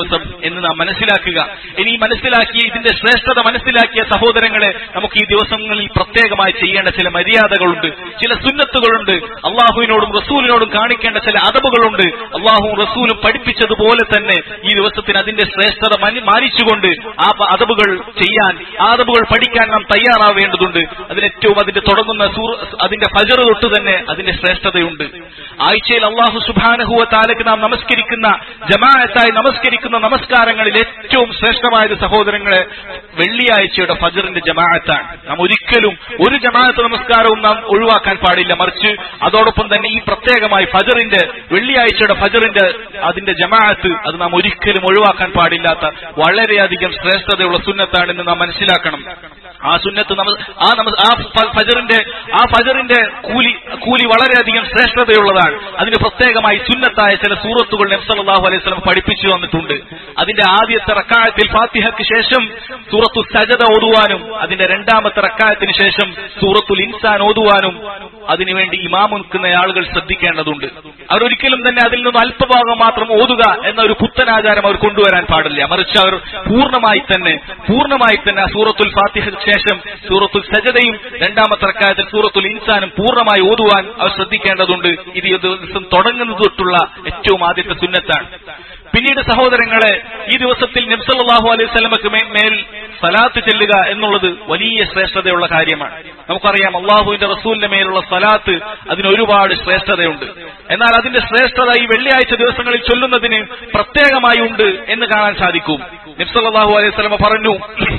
എന്ന് നാം മനസ്സിലാക്കുക ഇനി ഈ മനസ്സിലാക്കിയ ഇതിന്റെ ശ്രേഷ്ഠത മനസ്സിലാക്കിയ സഹോദരങ്ങളെ നമുക്ക് ഈ ദിവസങ്ങളിൽ പ്രത്യേകമായി ചെയ്യേണ്ട ചില മര്യാദകളുണ്ട് ചില സുന്നത്തുകളുണ്ട് അള്ളാഹുവിനോടും റസൂലിനോടും കാണിക്കേണ്ട ചില അതബുകളുണ്ട് അള്ളാഹുവും റസൂലും പഠിപ്പിച്ചതുപോലെ തന്നെ ഈ ദിവസത്തിന് അതിന്റെ ശ്രേഷ്ഠത മനി- മാനിച്ചുകൊണ്ട് ആ പ- അതബുകൾ ചെയ്യാൻ ആ അതബുകൾ പഠിക്കാൻ നാം തയ്യാറാവേണ്ടതുണ്ട് അതിലേറ്റവും അതിന്റെ തുടങ്ങുന്ന സൂറ- അതിന്റെ ഫജർ തൊട്ട് തന്നെ അതിന്റെ ശ്രേഷ്ഠതയുണ്ട് ആഴ്ചയിൽ അള്ളാഹു സുബാനഹുവ താലക്ക് നാം നമസ്കരിക്കുന്ന ജമാഅത്തായി നമസ്കരിക്കുന്ന നമസ്കാരങ്ങളിൽ ഏറ്റവും ശ്രേഷ്ഠമായത് സഹോദരങ്ങളെ വെള്ളിയാഴ്ചയുടെ ഫജറിന്റെ ജമാഅത്താണ് നാം ഒരിക്കലും ഒരു ജമാഅത്ത് നമസ്കാരവും നാം ഒഴിവാക്കാൻ പാടില്ല മറിച്ച് അതോടൊപ്പം തന്നെ ഈ പ്രത്യേകമായി ഫജറിന്റെ വെള്ളിയാഴ്ചയുടെ ഫജറിന്റെ അതിന്റെ ജമാഅത്ത് അത് നാം ഒരിക്കലും ഒഴിവാക്കാൻ പാടില്ലാത്ത വളരെയധികം ശ്രേഷ്ഠതയുള്ള സുന്നത്താണെന്ന് നാം മനസ്സിലാക്കണം ആ സുന്നത്ത് നമ ആ നമ ആ ഫ- ഫജറിന്റെ ആ ഫജറിന്റെ കൂലി കൂലി വളരെയധികം ശ്രേഷ്ഠതയുള്ളതാണ് അതിന് പ്രത്യേകമായി സുന്നത്തായ ചില സൂറത്തുകൾ നബ്സല്ലാഹു അലൈഹി സ്വലം പഠിപ്പിച്ചു തന്നിട്ടുണ്ട് അതിന്റെ ആദ്യത്തെ റക്കായത്തിൽ ഫാത്തിഹയ്ക്ക് ശേഷം സൂറത്തു സജദ ഓതുവാനും അതിന്റെ രണ്ടാമത്തെ റക്കായത്തിന് ശേഷം സൂറത്തുൽ ഇൻസാൻ ഓതുവാനും അതിനുവേണ്ടി ഇമാം നിൽക്കുന്ന ആളുകൾ ശ്രദ്ധിക്കേണ്ടതുണ്ട് അവരൊരിക്കലും തന്നെ അതിൽ നിന്ന് അല്പഭാഗം മാത്രം ഓതുക എന്ന ഒരു പുത്തനാചാരം അവർ കൊണ്ടുവരാൻ പാടില്ല മറിച്ച് അവർ പൂർണ്ണമായി തന്നെ പൂർണ്ണമായി തന്നെ ആ സൂറത്തുൽ ഫാത്തിഹയ്ക്ക് ശേഷം സൂറത്തുൽ സജദയും രണ്ടാമത്തെ റക്കായത്തിൽ സൂറത്തുൽ ഇൻസാനും പൂർണ്ണമായി ഓതുവാൻ അവർ ശ്രദ്ധിക്കേണ്ടതുണ്ട് ഇത് ഈ ദിവസം തുടങ്ങുന്നത് തൊട്ടുള്ള ഏറ്റവും ആദ്യത്തെ സുന്നത്താണ് പിന്നീട് സഹോദരങ്ങളെ ഈ ദിവസത്തിൽ നബ്സല്ലാഹു അലൈഹി സ്വലമക്ക് മേൽ സലാത്ത് ചെല്ലുക എന്നുള്ളത് വലിയ ശ്രേഷ്ഠതയുള്ള കാര്യമാണ് നമുക്കറിയാം അള്ളാഹുവിന്റെ റസൂലിന്റെ മേലുള്ള സലാത്ത് അതിന് ഒരുപാട് ശ്രേഷ്ഠതയുണ്ട് എന്നാൽ അതിന്റെ ശ്രേഷ്ഠത ഈ വെള്ളിയാഴ്ച ദിവസങ്ങളിൽ ചൊല്ലുന്നതിന് പ്രത്യേകമായി ഉണ്ട് എന്ന് കാണാൻ സാധിക്കും നബ്സല്ലാഹു അലൈഹി സ്വലമ പറഞ്ഞു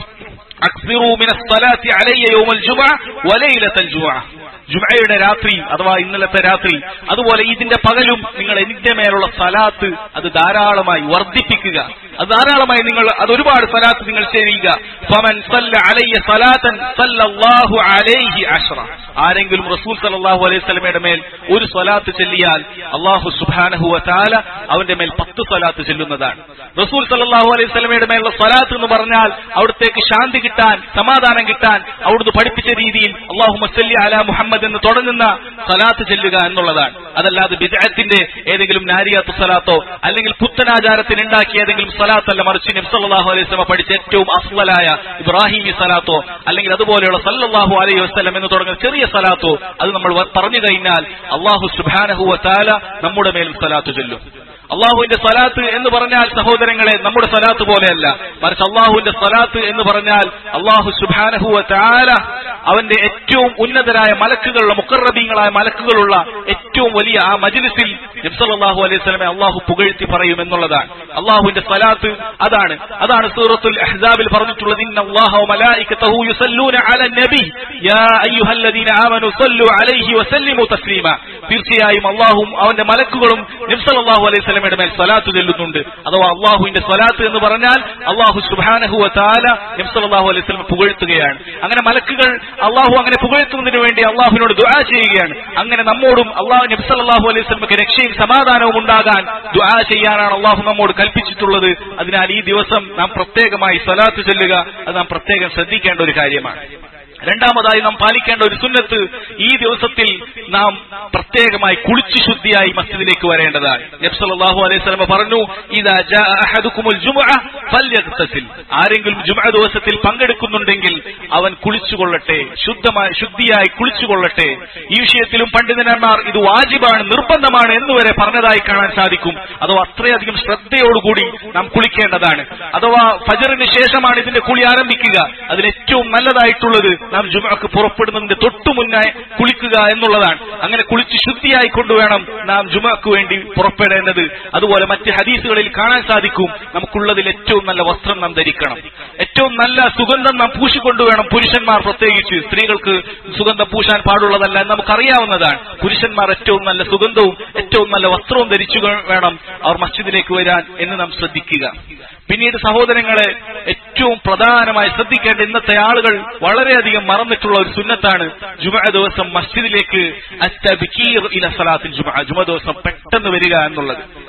أكثروا من الصلاة علي يوم الجمعة وليلة الجمعة ജുമയുടെ രാത്രി അഥവാ ഇന്നലത്തെ രാത്രി അതുപോലെ ഇതിന്റെ പകലും നിങ്ങൾ എന്റെ മേലുള്ള സലാത്ത് അത് ധാരാളമായി വർദ്ധിപ്പിക്കുക അത് ധാരാളമായി നിങ്ങൾ അത് ഒരുപാട് സലാത്ത് നിങ്ങൾ ചെയ്യുക ഫമൻ സല്ല അലയ്യ സലാത്തൻ സല്ലല്ലാഹു അലൈഹി അഷ്റ ആരെങ്കിലും റസൂൽ സല്ലല്ലാഹു അലൈഹി വസല്ലമയുടെ മേൽ ഒരു സ്വലാത്ത് ചെല്ലിയാൽ അള്ളാഹു സുബ്ഹാനഹു വതആല അവന്റെ മേൽ പത്ത് സ്വലാത്ത് ചെല്ലുന്നതാണ് റസൂൽ സല്ലല്ലാഹു അലൈഹി വസല്ലമയുടെ മേലുള്ള സ്വലാത്ത് എന്ന് പറഞ്ഞാൽ അവിടത്തേക്ക് ശാന്തി കിട്ടാൻ സമാധാനം കിട്ടാൻ അവിടുന്ന് പഠിപ്പിച്ച രീതിയിൽ അള്ളാഹു മസല്ലി അല മുഹമ്മദ് എന്ന് തുടങ്ങുന്ന സലാത്ത് ചെല്ലുക എന്നുള്ളതാണ് അതല്ലാതെ ബിദഅത്തിന്റെ ഏതെങ്കിലും നാരിയാത്ത് സലാത്തോ അല്ലെങ്കിൽ പുത്തനാചാരത്തിന് ഉണ്ടാക്കിയ ഏതെങ്കിലും സലാത്തല്ല മറിച്ച് നബി സല്ലല്ലാഹു അലൈഹി വസല്ലം പഠിച്ച ഏറ്റവും അഫ്ളലായ ഇബ്രാഹിമി സലാത്തോ അല്ലെങ്കിൽ അതുപോലെയുള്ള സല്ലല്ലാഹു അലൈഹി വസല്ലം എന്ന് തുടങ്ങുന്ന ചെറിയ സലാത്തോ അത് നമ്മൾ വ- പറഞ്ഞു കഴിഞ്ഞാൽ അള്ളാഹു സുബ്ഹാനഹു വതആല നമ്മുടെ മേലും സലാത്ത് ചൊല്ലും അള്ളാഹുവിന്റെ സലാത്ത് എന്ന് പറഞ്ഞാൽ സഹോദരങ്ങളെ നമ്മുടെ സലാത്ത് പോലെയല്ല മറിച്ച് അള്ളാഹുവിന്റെ സലാത്ത് എന്ന് പറഞ്ഞാൽ അള്ളാഹു സുബാനഹുവ താല അവന്റെ ഏറ്റവും ഉന്നതരായ മലക്കുകളുള്ള മുക്കറബീങ്ങളായ മലക്കുകളുള്ള ഏറ്റവും വലിയ ആ മജ്ലിസിൽ നബ്സല്ലാഹു അലൈഹി സ്വലമെ അള്ളാഹു പുകഴ്ത്തി പറയും എന്നുള്ളതാണ് അള്ളാഹുവിന്റെ സലാത്ത് അതാണ് അതാണ് സൂറത്തുൽ അഹ്സാബിൽ പറഞ്ഞിട്ടുള്ളത് ഇന്ന അല്ലാഹ വമലായികതഹു യുസല്ലൂന അലൻ നബി യാ അയ്യുഹല്ലദീന ആമനു സല്ലു അലൈഹി വസല്ലിമു തസ്ലീമ തീർച്ചയായും അള്ളാഹും അവന്റെ മലക്കുകളും നബ്സല്ലാഹു അലൈഹി സ്വലമയുടെ മേൽ സ്വലാത്ത് ചെല്ലുന്നുണ്ട് അഥവാ അള്ളാഹുവിന്റെ സ്വലാത്ത് എന്ന് പറഞ്ഞാൽ അള്ളാഹു സുബാനഹു താല നബ്സല്ലാഹു അലൈഹി സ്വലം പുകഴ്ത്തുകയാണ് അങ്ങനെ മലക്കുകൾ അള്ളാഹു അങ്ങനെ പുകഴ്ത്തുന്നതിന് വേണ്ടി അള്ളാഹുവിനോട് ദുആ ചെയ്യുകയാണ് അങ്ങനെ നമ്മോടും അള്ളാഹു നബ്സല്ലാഹു അലൈഹി സ്വലമക്ക് രക്ഷയും സമാധാനവും ഉണ്ടാകാൻ ദുആ ചെയ്യാനാണ് അള്ളാഹു നമ്മോട് കൽപ്പിച്ചിട്ടുള്ളത് അതിനാൽ ഈ ദിവസം നാം പ്രത്യേകമായി സ്വലാത്ത് ചെല്ലുക അത് നാം പ്രത്യേകം ശ്രദ്ധിക്കേണ്ട ഒരു കാര്യമാണ് രണ്ടാമതായി നാം പാലിക്കേണ്ട ഒരു സുന്നത്ത് ഈ ദിവസത്തിൽ നാം പ്രത്യേകമായി കുളിച്ചു ശുദ്ധിയായി മസ്ജിദിലേക്ക് വരേണ്ടതാണ് നബ്സല്ലാഹു അലൈഹി സ്വലമ പറഞ്ഞു ഇതാ ജാഅ അഹദുക്കുമുൽ ജുമുഅ ഫല്യഗ്തസിൽ ആരെങ്കിലും ജുമുഅ ദിവസത്തിൽ പങ്കെടുക്കുന്നുണ്ടെങ്കിൽ അവൻ കുളിച്ചുകൊള്ളട്ടെ ശുദ്ധമായി ശുദ്ധിയായി കുളിച്ചുകൊള്ളട്ടെ ഈ വിഷയത്തിലും പണ്ഡിതന്മാർ ഇത് വാജിബാണ് നിർബന്ധമാണ് എന്നുവരെ പറഞ്ഞതായി കാണാൻ സാധിക്കും അഥവാ അത്രയധികം ശ്രദ്ധയോടുകൂടി നാം കുളിക്കേണ്ടതാണ് അഥവാ ഫജറിന് ശേഷമാണ് ഇതിന്റെ കുളി ആരംഭിക്കുക അതിൽ ഏറ്റവും നല്ലതായിട്ടുള്ളത് നാം ജുമക്ക് പുറപ്പെടുന്നതിന്റെ തൊട്ടു മുന്നേ കുളിക്കുക എന്നുള്ളതാണ് അങ്ങനെ കുളിച്ച് ശുദ്ധിയായി കൊണ്ടുവേണം നാം ജുമക്ക് വേണ്ടി പുറപ്പെടേണ്ടത് അതുപോലെ മറ്റ് ഹദീസുകളിൽ കാണാൻ സാധിക്കും നമുക്കുള്ളതിൽ ഏറ്റവും നല്ല വസ്ത്രം നാം ധരിക്കണം ഏറ്റവും നല്ല സുഗന്ധം നാം പൂശിക്കൊണ്ടുവേണം പുരുഷന്മാർ പ്രത്യേകിച്ച് സ്ത്രീകൾക്ക് സുഗന്ധം പൂശാൻ പാടുള്ളതല്ല എന്ന് നമുക്കറിയാവുന്നതാണ് പുരുഷന്മാർ ഏറ്റവും നല്ല സുഗന്ധവും ഏറ്റവും നല്ല വസ്ത്രവും ധരിച്ചു വേണം അവർ മസ്ജിദിലേക്ക് വരാൻ എന്ന് നാം ശ്രദ്ധിക്കുക പിന്നീട് സഹോദരങ്ങളെ ഏറ്റവും പ്രധാനമായി ശ്രദ്ധിക്കേണ്ട ഇന്നത്തെ ആളുകൾ വളരെയധികം മറന്നിട്ടുള്ള ഒരു സുന്നത്താണ് ജുമ ദിവസം മസ്ജിദിലേക്ക് അത്തബിക്കീർ ഇല സലാത്തിൽ ജുമ ജുമ ദിവസം പെട്ടെന്ന് വരിക എന്നുള്ളത്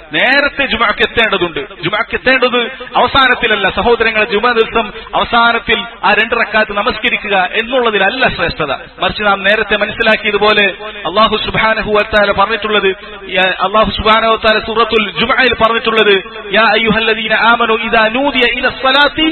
നേരത്തെ ജുമാക്ക് എത്തേണ്ടതുണ്ട് ജുമാക്ക് എത്തേണ്ടത് അവസാനത്തിലല്ല സഹോദരങ്ങളെ ജുമാ ദിവസം അവസാനത്തിൽ ആ രണ്ട് റക്കാത്ത് നമസ്കരിക്കുക എന്നുള്ളതിലല്ല ശ്രേഷ്ഠത മറിച്ച് നാം നേരത്തെ മനസ്സിലാക്കിയതുപോലെ അള്ളാഹു സുബാനഹുവത്താല പറഞ്ഞിട്ടുള്ളത് യാ- അള്ളാഹു സുബാനഹുത്താല സൂറത്തുൽ ജുമയിൽ പറഞ്ഞിട്ടുള്ളത് യാ അയ്യുഹല്ലദീന ആമനു ഇദാ നൂദിയ ഇല സ്വലാത്തി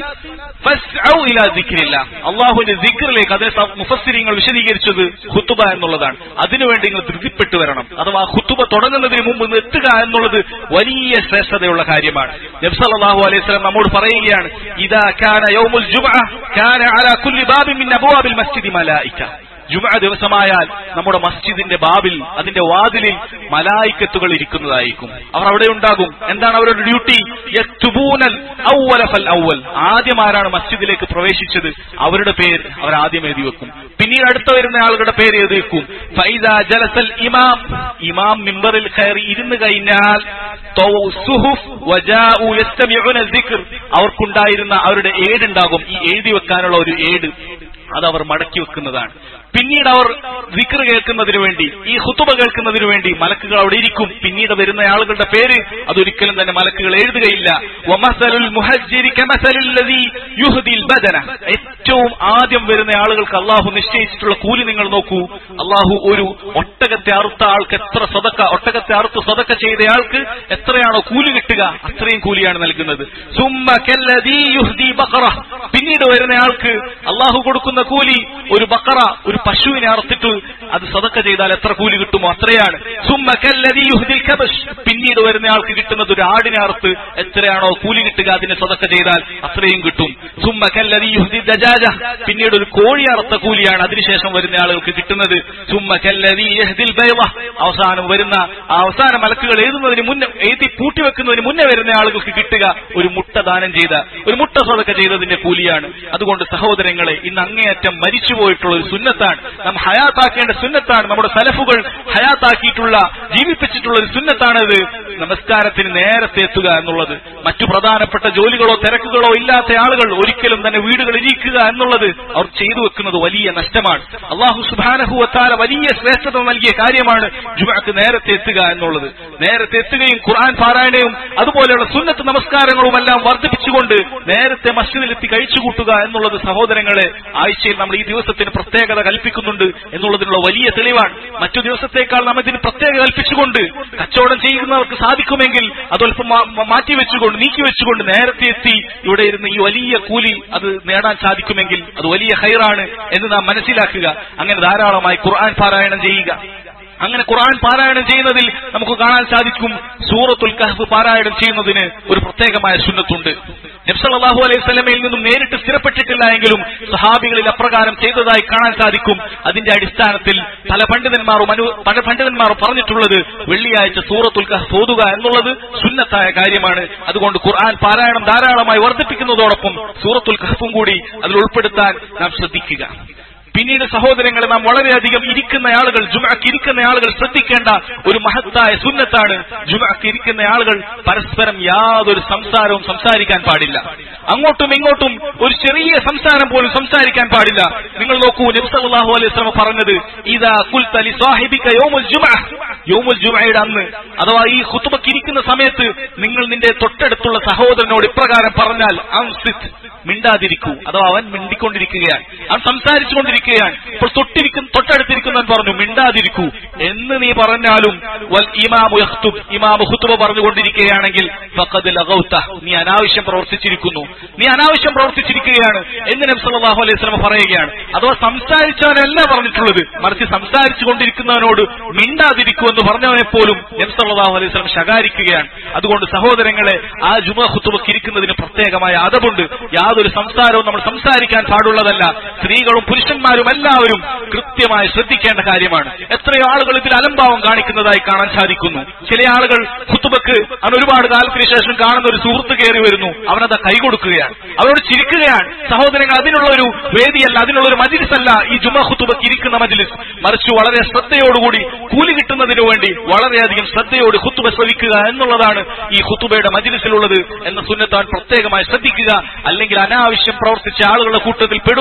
ഫസ്ഔ ഇലാ ദിക്രില്ല അള്ളാഹുവിന്റെ ദിക്റിലേക്ക് അതേ സ- മുഫസ്സിരിങ്ങൾ വിശദീകരിച്ചത് ഖുത്തുബ എന്നുള്ളതാണ് അതിനുവേണ്ടി നിങ്ങൾ ധൃതിപ്പെട്ടു വരണം അഥവാ ഖുത്തുബ തുടങ്ങുന്നതിന് മുമ്പ് ഒന്ന് എത്തുക എന്നുള്ളത് വലിയ ശ്രേഷ്ഠതയുള്ള കാര്യമാണ് നബ്സല്ലാഹു അലൈഹി സ്വലം നമ്മോട് പറയുകയാണ് ഇതാ കാന യൗമുൽ ജുമഅ കാന അലാ കുല്ലി ബാബിൻ മിൻ അബ്വാബിൽ മസ്ജിദി മലായിക ജുമ ദിവസമായാൽ നമ്മുടെ മസ്ജിദിന്റെ ബാബിൽ അതിന്റെ വാതിലിൽ മലായിക്കത്തുകൾ ഇരിക്കുന്നതായിരിക്കും അവർ അവിടെ ഉണ്ടാകും എന്താണ് അവരുടെ ഡ്യൂട്ടി യക്തുബൂനൽ ഔവല ഫൽ ഔവൽ ആദ്യം ആരാണ് മസ്ജിദിലേക്ക് പ്രവേശിച്ചത് അവരുടെ പേര് അവർ ആദ്യം എഴുതി വെക്കും പിന്നീട് അടുത്ത വരുന്ന ആളുകളുടെ പേര് എഴുതി വെക്കും ഫൈദ ജലസൽ ഇമാം ഇമാം മിമ്പറിൽ കയറി ഇരുന്ന് കഴിഞ്ഞാൽ തൗ സുഹുഫ് വജാഉ യസ്തമിഉന ദിക്ർ അവർക്കുണ്ടായിരുന്ന അവരുടെ ഏടുണ്ടാകും ഈ എഴുതി വെക്കാനുള്ള ഒരു ഏട് അത് അവർ മടക്കി വെക്കുന്നതാണ് പിന്നീട് അവർ വിക്ർ കേൾക്കുന്നതിന് വേണ്ടി ഈ ഹുത്തുബ കേൾക്കുന്നതിന് വേണ്ടി മലക്കുകൾ അവിടെ ഇരിക്കും പിന്നീട് വരുന്ന ആളുകളുടെ പേര് അതൊരിക്കലും തന്നെ മലക്കുകൾ എഴുതുകയില്ല വമസലുൽ മുഹജ്ജിരി കമസലിൽ ലദീ യുഹ്ദിൽ ബദന ഏറ്റവും ആദ്യം വരുന്ന ആളുകൾക്ക് അള്ളാഹു നിശ്ചയിച്ചിട്ടുള്ള കൂലി നിങ്ങൾ നോക്കൂ അള്ളാഹു ഒരു ഒട്ടകത്തെ അറുത്ത ആൾക്ക് എത്ര സ്വതക്ക ഒട്ടകത്തെ അറുത്ത് സ്വതക്ക ചെയ്തയാൾക്ക് എത്രയാണോ കൂലി കിട്ടുക അത്രയും കൂലിയാണ് നൽകുന്നത് സുമ്മ കല്ലദീ യുഹ്ദി ബഖറ പിന്നീട് വരുന്ന ആൾക്ക് അള്ളാഹു കൊടുക്കുന്ന കൂലി ഒരു ബക്കറ ഒരു പശുവിനെ അറുത്തിട്ട് അത് സതക്ക ചെയ്താൽ എത്ര കൂലി കിട്ടുമോ അത്രയാണ് സുമ്മ കല്ലദീ യുഹ്ദിൽ കബശ് പിന്നീട് വരുന്ന ആൾക്ക് കിട്ടുന്നത് ഒരു ആടിനെ അറുത്ത് എത്രയാണോ കൂലി കിട്ടുക അതിനെ സതക്ക ചെയ്താൽ അത്രയും കിട്ടും സുമ്മ കല്ലദീ യുഹ്ദി ദജാജ പിന്നീട് ഒരു കോഴി അറുത്ത കൂലിയാണ് അതിനുശേഷം വരുന്ന ആളുകൾക്ക് കിട്ടുന്നത് സുമ്മ കല്ലദീ യഹ്ദിൽ ബൈള അവസാനം വരുന്ന ആ അവസാന മലക്കുകൾ എഴുതുന്നതിന് മുന്നേ എഴുതി പൂട്ടിവെക്കുന്നതിന് മുന്നേ വരുന്ന ആളുകൾക്ക് കിട്ടുക ഒരു മുട്ട ദാനം ചെയ്ത ഒരു മുട്ട സ്വതക്ക ചെയ്തതിന്റെ കൂലിയാണ് അതുകൊണ്ട് സഹോദരങ്ങളെ ഇന്ന് അങ്ങേയറ്റം മരിച്ചുപോയിട്ടുള്ള ഒരു സുന്നത്താണ് നാം ഹയാത്താക്കേണ്ട സുന്നത്താണ് നമ്മുടെ സലഫുകൾ ഹയാത്താക്കിയിട്ടുള്ള ജീവിപ്പിച്ചിട്ടുള്ള ഒരു സുന്നത്താണത് നമസ്കാരത്തിന് നേരത്തെ എത്തുക എന്നുള്ളത് മറ്റു പ്രധാനപ്പെട്ട ജോലികളോ തിരക്കുകളോ ഇല്ലാത്ത ആളുകൾ ഒരിക്കലും തന്നെ വീടുകളിൽ ഇരിക്കുക എന്നുള്ളത് അവർ ചെയ്തു വെക്കുന്നത് വലിയ നഷ്ടമാണ് അള്ളാഹു സുബാനഹുവത്താല വലിയ ശ്രേഷ്ഠത നൽകിയ കാര്യമാണ് ജുമാക്ക് നേരത്തെ എത്തുക എന്നുള്ളത് നേരത്തെ എത്തുകയും ഖുർആൻ പാരായണയും അതുപോലെയുള്ള സുന്നത്ത് നമസ്കാരങ്ങളുമെല്ലാം വർദ്ധിപ്പിച്ചുകൊണ്ട് നേരത്തെ മസ്ജിദിലെത്തി കഴിച്ചുകൂട്ടുക എന്നുള്ളത് സഹോദരങ്ങളെ ആഴ്ചയിൽ നമ്മൾ ഈ ദിവസത്തിന് പ്രത്യേകത കൽപ്പിക്കുന്നുണ്ട് എന്നുള്ളതിനുള്ള വലിയ തെളിവാണ് മറ്റു ദിവസത്തേക്കാൾ നാം ഇതിന് പ്രത്യേക കൽപ്പിച്ചുകൊണ്ട് കച്ചവടം ചെയ്യുന്നവർക്ക് സാധിക്കുമെങ്കിൽ അതല്പം മാ- മാ- മാറ്റിവെച്ചുകൊണ്ട് നീക്കിവെച്ചുകൊണ്ട് നേരത്തെ എത്തി ഇവിടെ ഇരുന്ന് ഈ വലിയ കൂലി അത് നേടാൻ സാധിക്കുമെങ്കിൽ അത് വലിയ ഹൈറാണ് എന്ന് നാം മനസ്സിലാക്കുക അങ്ങനെ ധാരാളമായി ഖുർആൻ പാരായണം ചെയ്യുക അങ്ങനെ ഖുർആൻ പാരായണം ചെയ്യുന്നതിൽ നമുക്ക് കാണാൻ സാധിക്കും സൂറത്തുൽ കഹ്ഫ് പാരായണം ചെയ്യുന്നതിന് ഒരു പ്രത്യേകമായ സുന്നത്തുണ്ട് നബ്സല്ലാഹു അലൈഹി സ്വലമയിൽ നിന്നും നേരിട്ട് സ്ഥിരപ്പെട്ടിട്ടില്ല എങ്കിലും സഹാബികളിൽ അപ്രകാരം ചെയ്തതായി കാണാൻ സാധിക്കും അതിന്റെ അടിസ്ഥാനത്തിൽ പല പണ്ഡിതന്മാരും അനു പല പണ്ഡിതന്മാരും പറഞ്ഞിട്ടുള്ളത് വെള്ളിയാഴ്ച സൂറത്തുൽ കഹ്ഫ് ഓതുക എന്നുള്ളത് സുന്നത്തായ കാര്യമാണ് അതുകൊണ്ട് ഖുർആൻ പാരായണം ധാരാളമായി വർദ്ധിപ്പിക്കുന്നതോടൊപ്പം സൂറത്തുൽ കഹ്ഫും കൂടി അതിൽ ഉൾപ്പെടുത്താൻ നാം ശ്രദ്ധിക്കുക പിന്നീട് സഹോദരങ്ങളെ നാം വളരെയധികം ഇരിക്കുന്ന ആളുകൾ ജുമക്ക് ഇരിക്കുന്ന ആളുകൾ ശ്രദ്ധിക്കേണ്ട ഒരു മഹത്തായ സുന്നത്താണ് ജുമക്ക് ഇരിക്കുന്ന ആളുകൾ പരസ്പരം യാതൊരു സംസാരവും സംസാരിക്കാൻ പാടില്ല അങ്ങോട്ടും ഇങ്ങോട്ടും ഒരു ചെറിയ സംസാരം പോലും സംസാരിക്കാൻ പാടില്ല നിങ്ങൾ നോക്കൂ നബ്സല്ലാഹു അലൈഹി സ്വലമ പറഞ്ഞത് ഇതാ കുൽത്തലി സാഹിബിക്ക യോമുൽ ജുമ യോമുൽ ജുമയുടെ അന്ന് അഥവാ ഈ ഖുത്തുബക്ക് ഇരിക്കുന്ന സമയത്ത് നിങ്ങൾ നിന്റെ തൊട്ടടുത്തുള്ള സഹോദരനോട് ഇപ്രകാരം പറഞ്ഞാൽ അംസിത് മിണ്ടാതിരിക്കൂ അഥവാ അവൻ മിണ്ടിക്കൊണ്ടിരിക്കുകയാണ് അവൻ സംസാരിച്ചുകൊണ്ടിരിക്കുകയാണ് ഇപ്പോൾ തൊട്ടിരിക്കുന്ന തൊട്ടടുത്തിരിക്കുന്നവൻ പറഞ്ഞു മിണ്ടാതിരിക്കൂ എന്ന് നീ പറഞ്ഞാലും വൽ ഇമാമു യഖ്തുബ് ഇമാമു ഖുതുബ പറഞ്ഞുകൊണ്ടിരിക്കുകയാണെങ്കിൽ ഫഖദ് ലഗൗത നീ അനാവശ്യം പ്രവർത്തിച്ചിരിക്കുന്നു നീ അനാവശ്യം പ്രവർത്തിച്ചിരിക്കുകയാണ് എന്ന് നബി സല്ലല്ലാഹു അലൈഹി വസല്ലം പറയുകയാണ് അഥവാ സംസാരിച്ചവനല്ല പറഞ്ഞിട്ടുള്ളത് മറിച്ച് സംസാരിച്ചു കൊണ്ടിരിക്കുന്നവനോട് മിണ്ടാതിരിക്കൂ എന്ന് പറഞ്ഞവനെ പോലും നബി സല്ലല്ലാഹു അലൈഹി വസല്ലം ശകാരിക്കുകയാണ് അതുകൊണ്ട് സഹോദരങ്ങളെ ആ ജുമ ഖുതുബക്ക് ഇരിക്കുന്നതിന് പ്രത്യേകമായ അതവുണ്ട് യാതൊരു സംസാരവും നമ്മൾ സംസാരിക്കാൻ പാടുള്ളതല്ല സ്ത്രീകളും പുരുഷന്മാരും എല്ലാവരും കൃത്യമായി ശ്രദ്ധിക്കേണ്ട കാര്യമാണ് എത്രയോ ആളുകൾ ഇതിൽ അലംഭാവം കാണിക്കുന്നതായി കാണാൻ സാധിക്കുന്നു ചില ആളുകൾ ഖുത്തുബക്ക് അവൻ ഒരുപാട് കാലത്തിന് ശേഷം കാണുന്ന ഒരു സുഹൃത്ത് കയറി വരുന്നു അവനത് കൈ കൊടുക്കുകയാണ് അവരോട് ചിരിക്കുകയാണ് സഹോദരങ്ങൾ അതിനുള്ള ഒരു വേദിയല്ല അതിനുള്ള ഒരു മജിലിസല്ല ഈ ജുമ ഖുത്തുബക്ക് ഇരിക്കുന്ന മജിലിസ് മറിച്ച് വളരെ ശ്രദ്ധയോടുകൂടി കൂലി കിട്ടുന്നതിനു വേണ്ടി വളരെയധികം ശ്രദ്ധയോട് ഖുത്തുബ ശ്രവിക്കുക എന്നുള്ളതാണ് ഈ ഖുത്തുബയുടെ മജിലിസിലുള്ളത് എന്ന സുന്നത്താൻ പ്രത്യേകമായി ശ്രദ്ധിക്കുക അല്ലെങ്കിൽ അനാവശ്യം പ്രവർത്തിച്ച ആളുകളുടെ കൂട്ടത്തിൽ പെടുമെന്നുള്ളത്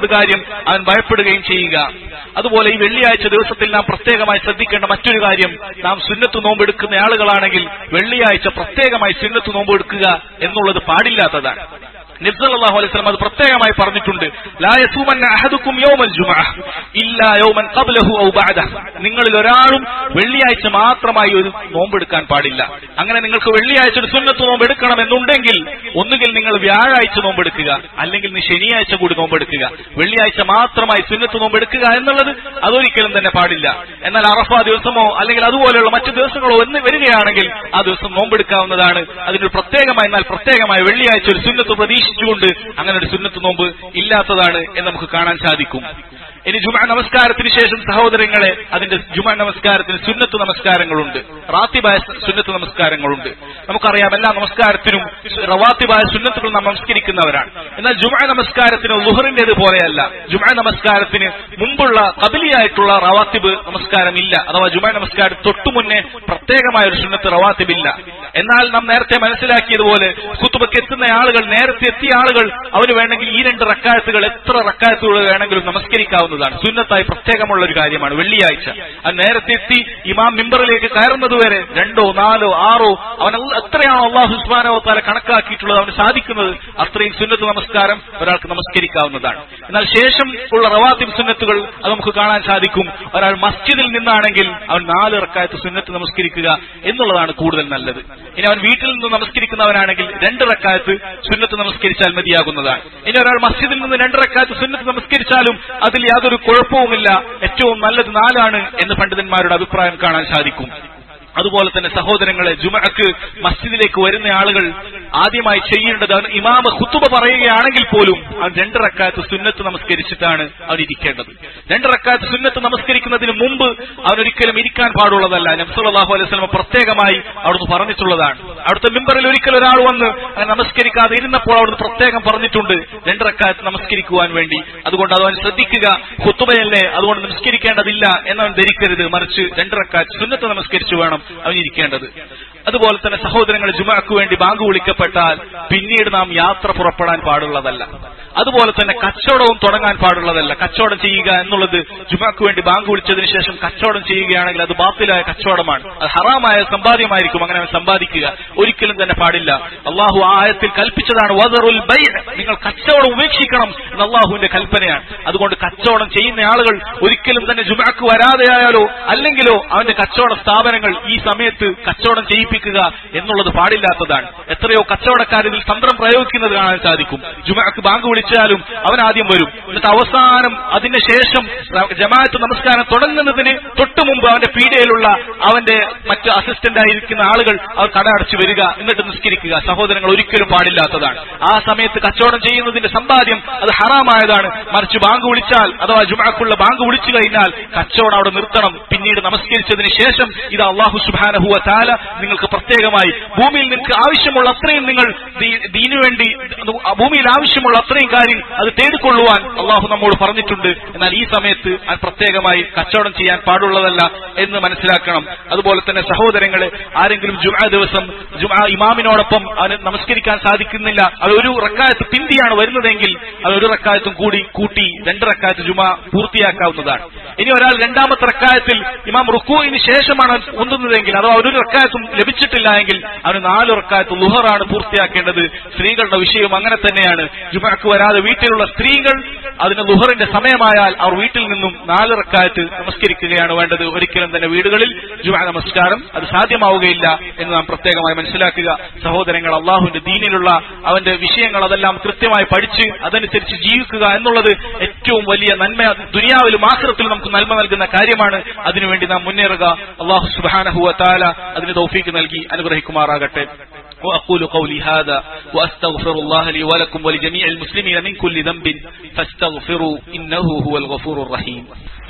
കാര്യം അവൻ ഭയപ്പെടുകയും ചെയ്യുക അതുപോലെ ഈ വെള്ളിയാഴ്ച ദിവസത്തിൽ നാം പ്രത്യേകമായി ശ്രദ്ധിക്കേണ്ട മറ്റൊരു കാര്യം നാം സുന്നത്ത് നോമ്പെടുക്കുന്ന ആളുകളാണെങ്കിൽ വെള്ളിയാഴ്ച പ്രത്യേകമായി സുന്നത്ത് നോമ്പെടുക്കുക എന്നുള്ളത് പാടില്ലാത്തതാണ് നബ്സല്ലാഹു അലൈഹി സ്വലം അത് പ്രത്യേകമായി പറഞ്ഞിട്ടുണ്ട് ലാ യസൂമന്ന അഹദുക്കും യൗമൽ ജുമഅ ഇല്ലാ യൗമൻ ഖബ്ലഹു ഔ ബഅദഹു നിങ്ങളിൽ ഒരാളും വെള്ളിയാഴ്ച മാത്രമായി ഒരു നോമ്പെടുക്കാൻ പാടില്ല അങ്ങനെ നിങ്ങൾക്ക് വെള്ളിയാഴ്ച ഒരു സുന്നത്ത് നോമ്പ് എടുക്കണമെന്നുണ്ടെങ്കിൽ ഒന്നുകിൽ നിങ്ങൾ വ്യാഴാഴ്ച നോമ്പെടുക്കുക അല്ലെങ്കിൽ നീ ശനിയാഴ്ച കൂടി നോമ്പെടുക്കുക വെള്ളിയാഴ്ച മാത്രമായി സുന്നത്ത് നോമ്പെടുക്കുക എന്നുള്ളത് അതൊരിക്കലും തന്നെ പാടില്ല എന്നാൽ അറഫ ദിവസമോ അല്ലെങ്കിൽ അതുപോലെയുള്ള മറ്റു ദിവസങ്ങളോ എന്ന് വരികയാണെങ്കിൽ ആ ദിവസം നോമ്പെടുക്കാവുന്നതാണ് അതിനൊരു പ്രത്യേകമായി എന്നാൽ പ്രത്യേകമായ വെള്ളിയാഴ്ച ഒരു സുന്നത്ത് പ്രതീക്ഷിച്ചുകൊണ്ട് അങ്ങനെ ഒരു സുന്നത്ത് നോമ്പ് ഇല്ലാത്തതാണ് എന്ന് നമുക്ക് കാണാൻ സാധിക്കും ഇനി ജുമാ നമസ്കാരത്തിന് ശേഷം സഹോദരങ്ങളെ അതിന്റെ ജുമാ നമസ്കാരത്തിന് സുന്നത്ത് നമസ്കാരങ്ങളുണ്ട് റാത്തിബായ സുന്നത്ത് നമസ്കാരങ്ങളുണ്ട് നമുക്കറിയാം എല്ലാ നമസ്കാരത്തിനും റവാത്തിബായ സുന്നത്തുകൾ നാം നമസ്കരിക്കുന്നവരാണ് എന്നാൽ ജുമാ നമസ്കാരത്തിന് ലുഹറിന്റേത് പോലെയല്ല ജുമാ നമസ്കാരത്തിന് മുമ്പുള്ള കബലിയായിട്ടുള്ള റവാത്തിബ് നമസ്കാരം ഇല്ല അഥവാ ജുമാ നമസ്കാരം തൊട്ടു മുന്നേ പ്രത്യേകമായ ഒരു സുന്നത്ത് റവാത്തിബ് ഇല്ല എന്നാൽ നാം നേരത്തെ മനസ്സിലാക്കിയതുപോലെ കുത്തുബക്ക് എത്തുന്ന ആളുകൾ നേരത്തെ എത്തിയ ആളുകൾ അവന് വേണമെങ്കിൽ ഈ രണ്ട് റക്കായത്തുകൾ എത്ര റക്കായത്തുകൾ വേണമെങ്കിലും നമസ്കരിക്കാവുന്നതാണ് സുന്നത്തായി പ്രത്യേകമുള്ള ഒരു കാര്യമാണ് വെള്ളിയാഴ്ച അത് നേരത്തെ എത്തി ഇമാം മിമ്പറിലേക്ക് കയറുന്നത് വരെ രണ്ടോ നാലോ ആറോ അവൻ അല്ല- എത്രയാണോ അള്ളാഹു സുസ്മാനവത്താലെ കണക്കാക്കിയിട്ടുള്ളത് അവന് സാധിക്കുന്നത് അത്രയും സുന്നത്ത് നമസ്കാരം ഒരാൾക്ക് നമസ്കരിക്കാവുന്നതാണ് എന്നാൽ ശേഷം ഉള്ള റവാത്തിബ് സുന്നത്തുകൾ അത് നമുക്ക് കാണാൻ സാധിക്കും ഒരാൾ മസ്ജിദിൽ നിന്നാണെങ്കിൽ അവൻ നാല് റക്കായത്ത് സുന്നത്ത് നമസ്കരിക്കുക എന്നുള്ളതാണ് കൂടുതൽ നല്ലത് ഇനി അവൻ വീട്ടിൽ നിന്ന് നമസ്കരിക്കുന്നവനാണെങ്കിൽ രണ്ട് റക്കായത്ത് സുന്നത്ത് നമസ്കരിച്ചാൽ മതിയാകുന്നതാണ് ഇനി ഒരാൾ മസ്ജിദിൽ നിന്ന് രണ്ട് റക്കായത്ത് സുന്നത്ത് നമസ്കരിച്ചാലും അതിൽ യാതൊരു കുഴപ്പവുമില്ല ഏറ്റവും നല്ലത് നാലാണ് എന്ന് പണ്ഡിതന്മാരുടെ അഭിപ്രായം കാണാൻ സാധിക്കും അതുപോലെ തന്നെ സഹോദരങ്ങളെ ജുമഅക്ക് മസ്ജിദിലേക്ക് വരുന്ന ആളുകൾ ആദ്യമായി ചെയ്യേണ്ടത് അവൻ ഇമാമ ഖുത്തുബ പറയുകയാണെങ്കിൽ പോലും അവൻ രണ്ട് റക്കാത്ത് സുന്നത്ത് നമസ്കരിച്ചിട്ടാണ് അവൻ ഇരിക്കേണ്ടത് രണ്ട് റക്കാത്ത് സുന്നത്ത് നമസ്കരിക്കുന്നതിന് മുമ്പ് അവൻ ഒരിക്കലും ഇരിക്കാൻ പാടുള്ളതല്ല നബ്സല്ലാഹു അലൈഹി സ്വലമ പ്രത്യേകമായി അവിടുന്ന് പറഞ്ഞിട്ടുള്ളതാണ് അവിടുത്തെ മിമ്പറിൽ ഒരിക്കൽ ഒരാൾ വന്ന് അങ്ങനെ നമസ്കരിക്കാതെ ഇരുന്നപ്പോൾ അവിടുന്ന് പ്രത്യേകം പറഞ്ഞിട്ടുണ്ട് രണ്ട് റക്കാത്ത് നമസ്കരിക്കുവാൻ വേണ്ടി അതുകൊണ്ട് അത് അവൻ ശ്രദ്ധിക്കുക ഖുത്തുബയല്ലേ അതുകൊണ്ട് നമസ്കരിക്കേണ്ടതില്ല എന്നവൻ ധരിക്കരുത് മറിച്ച് രണ്ട് റക്കാത്ത് സുന്നത്ത് നമസ്കരിച്ചു വേണം അവൻ ഇരിക്കേണ്ടത് അതുപോലെ തന്നെ സഹോദരങ്ങൾ ജുമാക്ക് വേണ്ടി ബാങ്ക് വിളിക്കപ്പെട്ടാൽ പിന്നീട് നാം യാത്ര പുറപ്പെടാൻ പാടുള്ളതല്ല അതുപോലെ തന്നെ കച്ചവടവും തുടങ്ങാൻ പാടുള്ളതല്ല കച്ചവടം ചെയ്യുക എന്നുള്ളത് ജുമാക്ക് വേണ്ടി ബാങ്ക് വിളിച്ചതിന് ശേഷം കച്ചവടം ചെയ്യുകയാണെങ്കിൽ അത് ബാത്തിലായ കച്ചവടമാണ് അത് ഹറാമായ സമ്പാദ്യമായിരിക്കും അങ്ങനെ അവൻ സമ്പാദിക്കുക ഒരിക്കലും തന്നെ പാടില്ല അള്ളാഹു ആ ആയത്തിൽ കൽപ്പിച്ചതാണ് വദറുൽ ബൈ നിങ്ങൾ കച്ചവടം ഉപേക്ഷിക്കണം എന്ന് അള്ളാഹുവിന്റെ കൽപ്പനയാണ് അതുകൊണ്ട് കച്ചവടം ചെയ്യുന്ന ആളുകൾ ഒരിക്കലും തന്നെ ജുമാക്ക് വരാതെയായാലോ അല്ലെങ്കിലോ അവന്റെ കച്ചവട സ്ഥാപനങ്ങൾ ഈ സമയത്ത് കച്ചവടം ചെയ്യിപ്പിക്കുക എന്നുള്ളത് പാടില്ലാത്തതാണ് എത്രയോ കച്ചവടക്കാർ ഇതിൽ തന്ത്രം പ്രയോഗിക്കുന്നത് കാണാൻ സാധിക്കും ജുമാക്ക് ബാങ്ക് വിളിച്ചാലും അവൻ ആദ്യം വരും എന്നിട്ട് അവസാനം അതിന് ശേഷം ജമാഅത്ത് നമസ്കാരം തുടങ്ങുന്നതിന് തൊട്ടു മുമ്പ് അവന്റെ പീഡയിലുള്ള അവന്റെ മറ്റ് അസിസ്റ്റന്റ് ആയിരിക്കുന്ന ആളുകൾ അവർ കട അടച്ചു വരിക എന്നിട്ട് നിസ്കരിക്കുക സഹോദരങ്ങൾ ഒരിക്കലും പാടില്ലാത്തതാണ് ആ സമയത്ത് കച്ചവടം ചെയ്യുന്നതിന്റെ സമ്പാദ്യം അത് ഹറാമായതാണ് മറിച്ച് ബാങ്ക് വിളിച്ചാൽ അഥവാ ജുമാക്കുള്ള ബാങ്ക് വിളിച്ചു കഴിഞ്ഞാൽ കച്ചവടം അവിടെ നിർത്തണം പിന്നീട് നമസ്കരിച്ചതിന് ശേഷം ഇത് അള്ളാഹു സുബാനഹുവ താല നിങ്ങൾക്ക് പ്രത്യേകമായി ഭൂമിയിൽ നിങ്ങൾക്ക് ആവശ്യമുള്ള അത്രയും നിങ്ങൾ ദീ- ദീനു വേണ്ടി ഭൂമിയിൽ ആവശ്യമുള്ള അത്രയും കാര്യം അത് തേടിക്കൊള്ളുവാൻ അള്ളാഹു നമ്മോട് പറഞ്ഞിട്ടുണ്ട് എന്നാൽ ഈ സമയത്ത് അത് പ്രത്യേകമായി കച്ചവടം ചെയ്യാൻ പാടുള്ളതല്ല എന്ന് മനസ്സിലാക്കണം അതുപോലെ തന്നെ സഹോദരങ്ങളെ ആരെങ്കിലും ജുമാ ദിവസം ജുമാ ഇമാമിനോടൊപ്പം അവന് നമസ്കരിക്കാൻ സാധിക്കുന്നില്ല അത് ഒരു റക്കായത്ത് പിന്തിയാണ് വരുന്നതെങ്കിൽ അത് ഒരു റക്കായത്തും കൂടി കൂട്ടി രണ്ട് റക്കായത്ത് ജുമാ പൂർത്തിയാക്കാവുന്നതാണ് ഇനി ഒരാൾ രണ്ടാമത്തെ റക്കായത്തിൽ ഇമാം റുക്കുവിന് ശേഷമാണ് അവൻ ഉന്തുന്നതെങ്കിൽ അഥവാ ഒരു റക്കായത്തും ലഭിച്ചിട്ടില്ല എങ്കിൽ അവന് നാല് റക്കായത്ത് ലുഹറാണ് പൂർത്തിയാക്കേണ്ടത് സ്ത്രീകളുടെ വിഷയം അങ്ങനെ തന്നെയാണ് ജുമാക്ക് വരാതെ വീട്ടിലുള്ള സ്ത്രീകൾ അതിന് ലുഹറിന്റെ സമയമായാൽ അവർ വീട്ടിൽ നിന്നും നാല് റക്കായത്ത് നമസ്കരിക്കുകയാണ് വേണ്ടത് ഒരിക്കലും തന്നെ വീടുകളിൽ ജുമാ നമസ്കാരം അത് സാധ്യമാവുകയില്ല എന്ന് നാം പ്രത്യേകമായി മനസ്സിലാക്കുക സഹോദരങ്ങൾ അള്ളാഹുവിന്റെ ദീനിലുള്ള അവന്റെ വിഷയങ്ങൾ അതെല്ലാം കൃത്യമായി പഠിച്ച് അതനുസരിച്ച് ജീവിക്കുക എന്നുള്ളത് ഏറ്റവും വലിയ നന്മ ദുനിയാവിലും ആഖിറത്തിലും നമുക്ക് നന്മ നൽകുന്ന കാര്യമാണ് അതിനുവേണ്ടി നാം മുന്നേറുക അള്ളാഹു സുബാനഹുവ താല അതിന് തൗഫീക്ക് നൽകി അനുഗ്രഹിക്കുമാറാകട്ടെ وأقول قولي هذا وأستغفر الله لي ولكم ولجميع المسلمين من كل ذنب فاستغفروا إنه هو الغفور الرحيم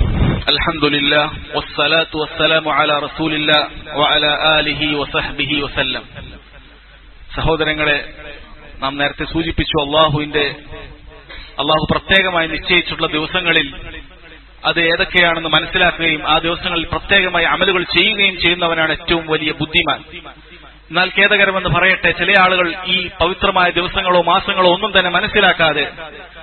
الحمد لله والصلاة والسلام على رسول الله وعلى آله وصحبه وسلم സഹോദരങ്ങളെ നാം നേരത്തെ സൂചിപ്പിച്ചു അള്ളാഹുവിന്റെ അള്ളാഹു പ്രത്യേകമായി നിശ്ചയിച്ചിട്ടുള്ള ദിവസങ്ങളിൽ അത് ഏതൊക്കെയാണെന്ന് മനസ്സിലാക്കുകയും ആ ദിവസങ്ങളിൽ പ്രത്യേകമായി അമലുകൾ ചെയ്യുകയും ചെയ്യുന്നവനാണ് ഏറ്റവും വലിയ ബുദ്ധിമാൻ എന്നാൽ ഖേദകരമെന്ന് പറയട്ടെ ചില ആളുകൾ ഈ പവിത്രമായ ദിവസങ്ങളോ മാസങ്ങളോ ഒന്നും തന്നെ മനസ്സിലാക്കാതെ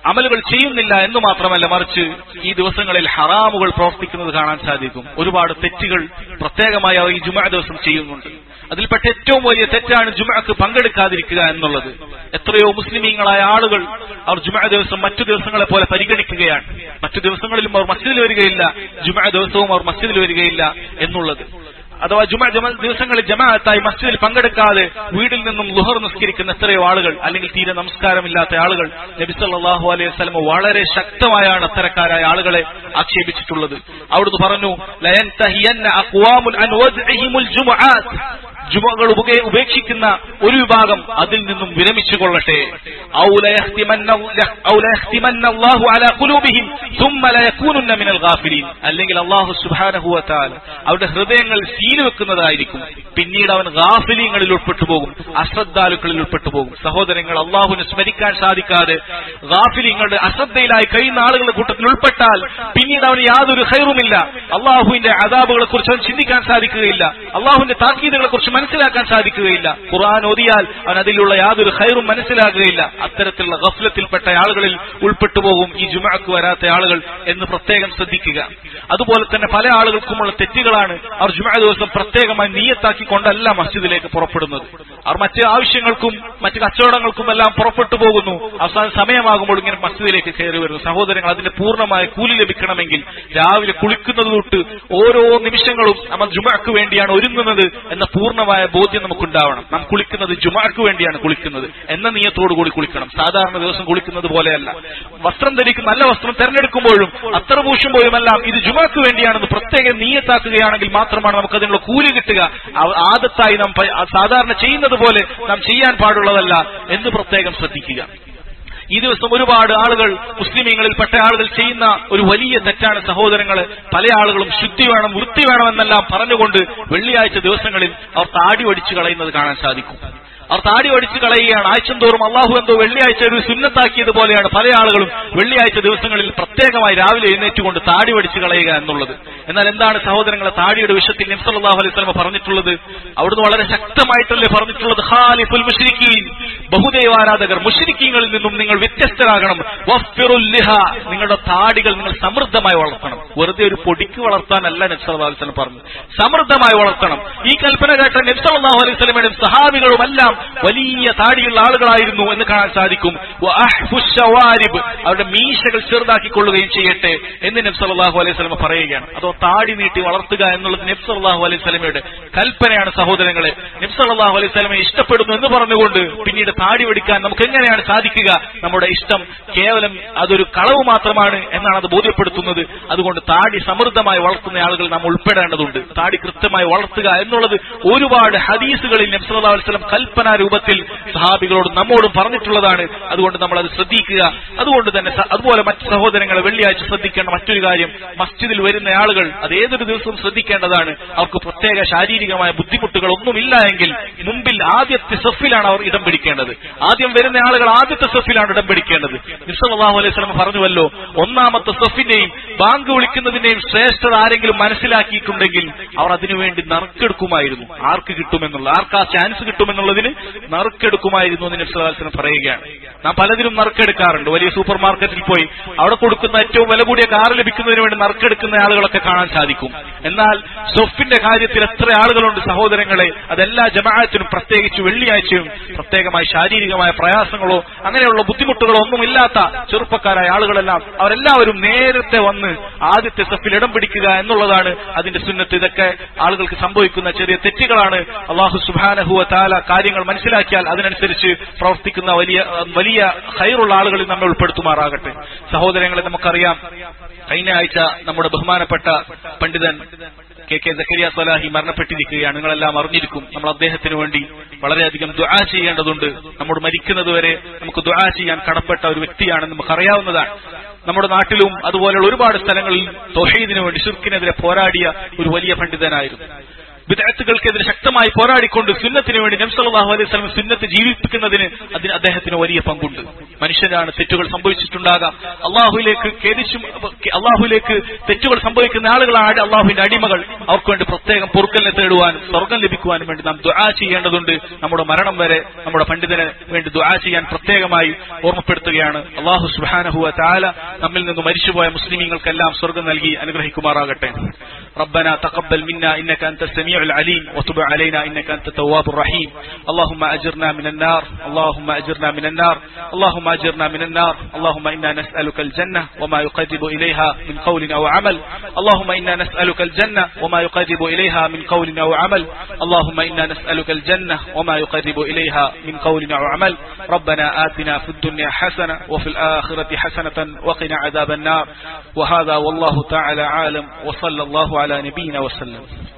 അമലുകൾ ചെയ്യുന്നില്ല എന്ന് മാത്രമല്ല മറിച്ച് ഈ ദിവസങ്ങളിൽ ഹറാമുകൾ പ്രവർത്തിക്കുന്നത് കാണാൻ സാധിക്കും ഒരുപാട് തെറ്റുകൾ പ്രത്യേകമായി അവർ ഈ ജുമാ ദിവസം ചെയ്യുന്നുണ്ട് അതിൽപ്പെട്ട ഏറ്റവും വലിയ തെറ്റാണ് ജുമഅക്ക് പങ്കെടുക്കാതിരിക്കുക എന്നുള്ളത് എത്രയോ മുസ്ലിമീങ്ങളായ ആളുകൾ അവർ ജുമഅ ദിവസം മറ്റു ദിവസങ്ങളെ പോലെ പരിഗണിക്കുകയാണ് മറ്റു ദിവസങ്ങളിലും അവർ മസ്ജിദിൽ വരികയില്ല ജുമഅ ദിവസവും അവർ മസ്ജിദിൽ വരികയില്ല എന്നുള്ളത് അഥവാ ജുമ ജമ ദിവസങ്ങളിൽ ജമാഅത്തായി മസ്ജിദിൽ പങ്കെടുക്കാതെ വീട്ടിൽ നിന്നും ലുഹർ നിസ്കരിക്കുന്ന എത്രയോ ആളുകൾ അല്ലെങ്കിൽ തീരെ നമസ്കാരമില്ലാത്ത ആളുകൾ നബി സല്ലല്ലാഹു അലൈഹി വസല്ലം വളരെ ശക്തമായാണ് അത്തരക്കാരായ ആളുകളെ ആക്ഷേപിച്ചിട്ടുള്ളത് അവിടുന്ന് പറഞ്ഞു ലയൻതഹിയന്ന അഖ്വാമുൻ അൻ വദ്ഇഹിമുൽ ജുമുആത്ത് ജുമകൾ ഉപേ- ഉപേക്ഷിക്കുന്ന ഒരു വിഭാഗം അതിൽ നിന്നും വിരമിച്ചു കൊള്ളട്ടെ ഔ ലയഖ്തിമന്ന ഔ ലയഖ്തിമന്ന അല്ലാഹു അലാ ഖുലൂബിഹിം ثم ലയകൂനുന്ന മിനൽ ഗാഫിലീൻ അല്ലെങ്കിൽ അല്ലാഹു സുബ്ഹാനഹു വ തആല അവരുടെ ഹൃദയങ്ങൾ സീൽ വെക്കുന്നതായിരിക്കും പിന്നീട് അവൻ ഗാഫിലീങ്ങളിൽ ഉൾപ്പെട്ടു പോകും അശ്രദ്ധാലുക്കളിൽ ഉൾപ്പെട്ടു പോകും സഹോദരങ്ങൾ അള്ളാഹുവിനെ സ്മരിക്കാൻ സാധിക്കാതെ ഗാഫിലിങ്ങളുടെ അശ്രദ്ധയിലായി കഴിയുന്ന ആളുകളുടെ കൂട്ടത്തിൽ ഉൾപ്പെട്ടാൽ പിന്നീട് അവന് യാതൊരു ഹൈറുമില്ല അള്ളാഹുവിന്റെ അതാബുകളെ കുറിച്ച് അവൻ ചിന്തിക്കാൻ സാധിക്കുകയില്ല അള്ളാഹുവിന്റെ താക്കീതുകളെ കുറിച്ച് മനസ്സിലാക്കാൻ സാധിക്കുകയില്ല ഖുർആൻ ഓതിയാൽ അവൻ അതിലുള്ള യാതൊരു ഹൈറും മനസ്സിലാകുകയില്ല അത്തരത്തിലുള്ള ഗഫലത്തിൽപ്പെട്ട ആളുകളിൽ ഉൾപ്പെട്ടു പോകും ഈ ജുമഅക്ക് വരാത്ത ആളുകൾ എന്ന് പ്രത്യേകം ശ്രദ്ധിക്കുക അതുപോലെ തന്നെ പല ആളുകൾക്കുമുള്ള തെറ്റുകളാണ് അവർ ജുമഅ ദിവസം പ്രത്യേകമായി നീയത്താക്കിക്കൊണ്ടല്ല മസ്ജിദിലേക്ക് പുറപ്പെടുന്നത് അവർ മറ്റ് ആവശ്യങ്ങൾക്കും മറ്റ് കച്ചവടങ്ങൾക്കും എല്ലാം പുറപ്പെട്ടു പോകുന്നു അവസാന സമയമാകുമ്പോൾ ഇങ്ങനെ മസ്ജിദിലേക്ക് കയറി വരുന്നു സഹോദരങ്ങൾ അതിന്റെ പൂർണ്ണമായ കൂലി ലഭിക്കണമെങ്കിൽ രാവിലെ കുളിക്കുന്നത് തൊട്ട് ഓരോ നിമിഷങ്ങളും നമ്മൾ ജുമഅക്ക് വേണ്ടിയാണ് ഒരുങ്ങുന്നത് എന്ന പൂർണ്ണമായ ബോധ്യം നമുക്കുണ്ടാവണം നാം കുളിക്കുന്നത് ജുമഅക്ക് വേണ്ടിയാണ് കുളിക്കുന്നത് എന്ന നിയത്തോടു കൂടി കുളിക്കണം സാധാരണ ദിവസം കുളിക്കുന്നത് പോലെയല്ല വസ്ത്രം ധരിക്കും നല്ല വസ്ത്രം തെരഞ്ഞെടുക്കുമ്പോഴും അത്ര പൂശുമ്പോഴുമെല്ലാം ഇത് ജുമഅക്ക് വേണ്ടിയാണെന്ന് പ്രത്യേകം നീയത്താക്കുകയാണെങ്കിൽ മാത്രമാണ് നമുക്ക് അതിനുള്ള കൂലി കിട്ടുക ആ- ആദത്തായി നാം പ- സാധാരണ ചെയ്യുന്നത് പോലെ നാം ചെയ്യാൻ പാടുള്ളതല്ല എന്ന് പ്രത്യേകം ശ്രദ്ധിക്കുക ഈ ദിവസം ഒരുപാട് ആളുകൾ മുസ്ലിമീങ്ങളിൽപ്പെട്ട ആളുകൾ ചെയ്യുന്ന ഒരു വലിയ തെറ്റാണ് സഹോദരങ്ങൾ പല ആളുകളും ശുദ്ധി വേണം വൃത്തി വേണമെന്നെല്ലാം പറഞ്ഞുകൊണ്ട് വെള്ളിയാഴ്ച ദിവസങ്ങളിൽ അവർ താടി ഒടിച്ചു കളയുന്നത് കാണാൻ സാധിക്കും അവർ താടി ഒടിച്ചു കളയുകയാണ് ആഴ്ച തോറും അള്ളാഹു എന്തോ വെള്ളിയാഴ്ച ഒരു സുന്നത്താക്കിയതുപോലെയാണ് പല ആളുകളും വെള്ളിയാഴ്ച ദിവസങ്ങളിൽ പ്രത്യേകമായി രാവിലെ എഴുന്നേറ്റുകൊണ്ട് താടി ഒടിച്ചു കളയുക എന്നുള്ളത് എന്നാൽ എന്താണ് സഹോദരങ്ങളെ താടിയുടെ വിഷയത്തിൽ നബ്സല്ലാഹു അലൈഹി സ്വലമ പറഞ്ഞിട്ടുള്ളത് അവിടുന്ന് വളരെ ശക്തമായിട്ടല്ലേ പറഞ്ഞിട്ടുള്ളത് ഖാലിഫുൽ മുഷ്രിക്കീൻ ബഹുദൈവാരാധകർ മുഷ്രിക്കീങ്ങളിൽ നിന്നും നിങ്ങൾ വ്യത്യസ്തരാകണം വഫ്ഫിറുൽ ലിഹ നിങ്ങളുടെ താടികൾ നിങ്ങൾ സമൃദ്ധമായി വളർത്തണം വെറുതെ ഒരു പൊടിക്ക് വളർത്താനല്ല നബ്സല്ലാഹു അലൈഹി സ്വലം പറഞ്ഞു സമൃദ്ധമായി വളർത്തണം ഈ കൽപ്പന കേട്ട നബ്സല്ലാഹു അലൈഹി സ്വലമയുടെ സഹാബികളും എല്ലാം വലിയ താടിയുള്ള ആളുകളായിരുന്നു എന്ന് കാണാൻ സാധിക്കും വഅഹ്ഫു ശവാരിബ് അവരുടെ മീശകൾ ചെറുതാക്കിക്കൊള്ളുകയും ചെയ്യട്ടെ എന്ന് നബ് സല്ലല്ലാഹു അലൈഹി സ്വലമ പറയുകയാണ് അതോ താടി നീട്ടി വളർത്തുക എന്നുള്ളത് നബ് സല്ലല്ലാഹു അലൈഹി സ്വലമയുടെ കൽപ്പനയാണ് സഹോദരങ്ങളെ നബ് സല്ലല്ലാഹു അലൈഹി സ്വലമയെ ഇഷ്ടപ്പെടുന്നു എന്ന് പറഞ്ഞുകൊണ്ട് പിന്നീട് താടി വെടിക്കാൻ നമുക്ക് എങ്ങനെയാണ് സാധിക്കുക നമ്മുടെ ഇഷ്ടം കേവലം അതൊരു കളവ് മാത്രമാണ് എന്നാണ് അത് ബോധ്യപ്പെടുത്തുന്നത് അതുകൊണ്ട് താടി സമൃദ്ധമായി വളർത്തുന്ന ആളുകൾ നാം ഉൾപ്പെടേണ്ടതുണ്ട് താടി കൃത്യമായി വളർത്തുക എന്നുള്ളത് ഒരുപാട് ഹദീസുകളിൽ നബ് സല്ലല്ലാഹു അലൈഹി വസല്ലം കൽപ്പന രൂപത്തിൽ സഹാബികളോട് നമ്മോടും പറഞ്ഞിട്ടുള്ളതാണ് അതുകൊണ്ട് നമ്മൾ അത് ശ്രദ്ധിക്കുക അതുകൊണ്ട് തന്നെ സ- അതുപോലെ മറ്റ് സഹോദരങ്ങളെ വെള്ളിയാഴ്ച ശ്രദ്ധിക്കേണ്ട മറ്റൊരു കാര്യം മസ്ജിദിൽ വരുന്ന ആളുകൾ അത് ഏതൊരു ദിവസവും ശ്രദ്ധിക്കേണ്ടതാണ് അവർക്ക് പ്രത്യേക ശാരീരികമായ ബുദ്ധിമുട്ടുകൾ ഒന്നുമില്ല എങ്കിൽ മുമ്പിൽ ആദ്യത്തെ സെഫിലാണ് അവർ ഇടം പിടിക്കേണ്ടത് ആദ്യം വരുന്ന ആളുകൾ ആദ്യത്തെ സെഫിലാണ് ഇടം പിടിക്കേണ്ടത് നിസ്സലാഹു അലൈഹി സ്വലം പറഞ്ഞുവല്ലോ ഒന്നാമത്തെ സെഫിന്റെയും ബാങ്ക് വിളിക്കുന്നതിന്റെയും ശ്രേഷ്ഠത ആരെങ്കിലും മനസ്സിലാക്കിയിട്ടുണ്ടെങ്കിൽ അവർ അതിനുവേണ്ടി നറുക്കെടുക്കുമായിരുന്നു ആർക്ക് കിട്ടുമെന്നുള്ള ആർക്ക് ആ ചാൻസ് കിട്ടുമെന്നുള്ളതിന് നറുക്കെടുക്കുമായിരുന്നു എന്ന് നബ്സലാസ്ലം പറയുകയാണ് നാം പലതിനും നറുക്കെടുക്കാറുണ്ട് വലിയ സൂപ്പർ മാർക്കറ്റിൽ പോയി അവിടെ കൊടുക്കുന്ന ഏറ്റവും വില കൂടിയ കാർ ലഭിക്കുന്നതിന് വേണ്ടി നറുക്കെടുക്കുന്ന ആളുകളൊക്കെ കാണാൻ സാധിക്കും എന്നാൽ സൊഫിന്റെ കാര്യത്തിൽ എത്ര ആളുകളുണ്ട് സഹോദരങ്ങളെ അതെല്ലാ ജമാഅത്തിനും പ്രത്യേകിച്ച് വെള്ളിയാഴ്ചയും പ്രത്യേകമായി ശാരീരികമായ പ്രയാസങ്ങളോ അങ്ങനെയുള്ള ബുദ്ധിമുട്ടുകളോ ഒന്നുമില്ലാത്ത ചെറുപ്പക്കാരായ ആളുകളെല്ലാം അവരെല്ലാവരും നേരത്തെ വന്ന് ആദ്യത്തെ സഫിൽ ഇടം പിടിക്കുക എന്നുള്ളതാണ് അതിന്റെ സുന്നത്ത് ഇതൊക്കെ ആളുകൾക്ക് സംഭവിക്കുന്ന ചെറിയ തെറ്റുകളാണ് അള്ളാഹു സുബാനഹുവ താല കാര്യങ്ങൾ മനസ്സിലാക്കിയാൽ അതിനനുസരിച്ച് പ്രവർത്തിക്കുന്ന വലിയ വലിയ ഹൈറുള്ള ആളുകളിൽ നമ്മെ ഉൾപ്പെടുത്തുമാറാകട്ടെ സഹോദരങ്ങളെ നമുക്കറിയാം കഴിഞ്ഞ ആഴ്ച നമ്മുടെ ബഹുമാനപ്പെട്ട പണ്ഡിതൻ കെ കെ സക്കരിയ സലാഹി മരണപ്പെട്ടിരിക്കുകയാണ് നിങ്ങളെല്ലാം അറിഞ്ഞിരിക്കും നമ്മൾ അദ്ദേഹത്തിന് വേണ്ടി വളരെയധികം ദുആ ചെയ്യേണ്ടതുണ്ട് നമ്മോട് മരിക്കുന്നതുവരെ നമുക്ക് ദുആ ചെയ്യാൻ കടപ്പെട്ട ഒരു വ്യക്തിയാണെന്ന് നമുക്കറിയാവുന്നതാണ് നമ്മുടെ നാട്ടിലും അതുപോലെയുള്ള ഒരുപാട് സ്ഥലങ്ങളിൽ തൊഹീദിനു വേണ്ടി ഷിർക്കിനെതിരെ പോരാടിയ ഒരു വലിയ പണ്ഡിതനായിരുന്നു വിദഗ്ധകൾക്കെതിരെ ശക്തമായി പോരാടിക്കൊണ്ട് സുന്നത്തിന് വേണ്ടി നബ്സല്ലാഹു അലൈഹി സ്വലം സുന്നത്ത് ജീവിപ്പിക്കുന്നതിന് അതിന് അദ്ദേഹത്തിന് വലിയ പങ്കുണ്ട് മനുഷ്യരാണ് തെറ്റുകൾ സംഭവിച്ചിട്ടുണ്ടാകാം അള്ളാഹുലേക്ക് ഖേദിച്ചും അള്ളാഹുലേക്ക് തെറ്റുകൾ സംഭവിക്കുന്ന ആളുകളാണ് അള്ളാഹുവിന്റെ അടിമകൾ അവർക്ക് വേണ്ടി പ്രത്യേകം പൊറുക്കലിനെ തേടുവാനും സ്വർഗം ലഭിക്കുവാനും വേണ്ടി നാം ദുആ ചെയ്യേണ്ടതുണ്ട് നമ്മുടെ മരണം വരെ നമ്മുടെ പണ്ഡിതന് വേണ്ടി ദുആ ചെയ്യാൻ പ്രത്യേകമായി ഓർമ്മപ്പെടുത്തുകയാണ് അള്ളാഹു സുബാനഹുവ താല നമ്മിൽ നിന്ന് മരിച്ചുപോയ മുസ്ലിമീങ്ങൾക്കെല്ലാം സ്വർഗം നൽകി അനുഗ്രഹിക്കുമാറാകട്ടെ ربنا تقبل منا انك انت السميع العليم وتب علينا انك انت التواب الرحيم اللهم اجرنا من النار اللهم اجرنا من النار اللهم اجرنا من النار اللهم انا نسالك الجنه وما يقرب اليها من قول او عمل اللهم انا نسالك الجنه وما يقرب اليها من قول او عمل اللهم انا نسالك الجنه وما يقرب اليها من قول او عمل ربنا آتنا في الدنيا حسنه وفي الاخره حسنه وقنا عذاب النار وهذا والله تعالى عالم وصلى الله على نبينا وسلم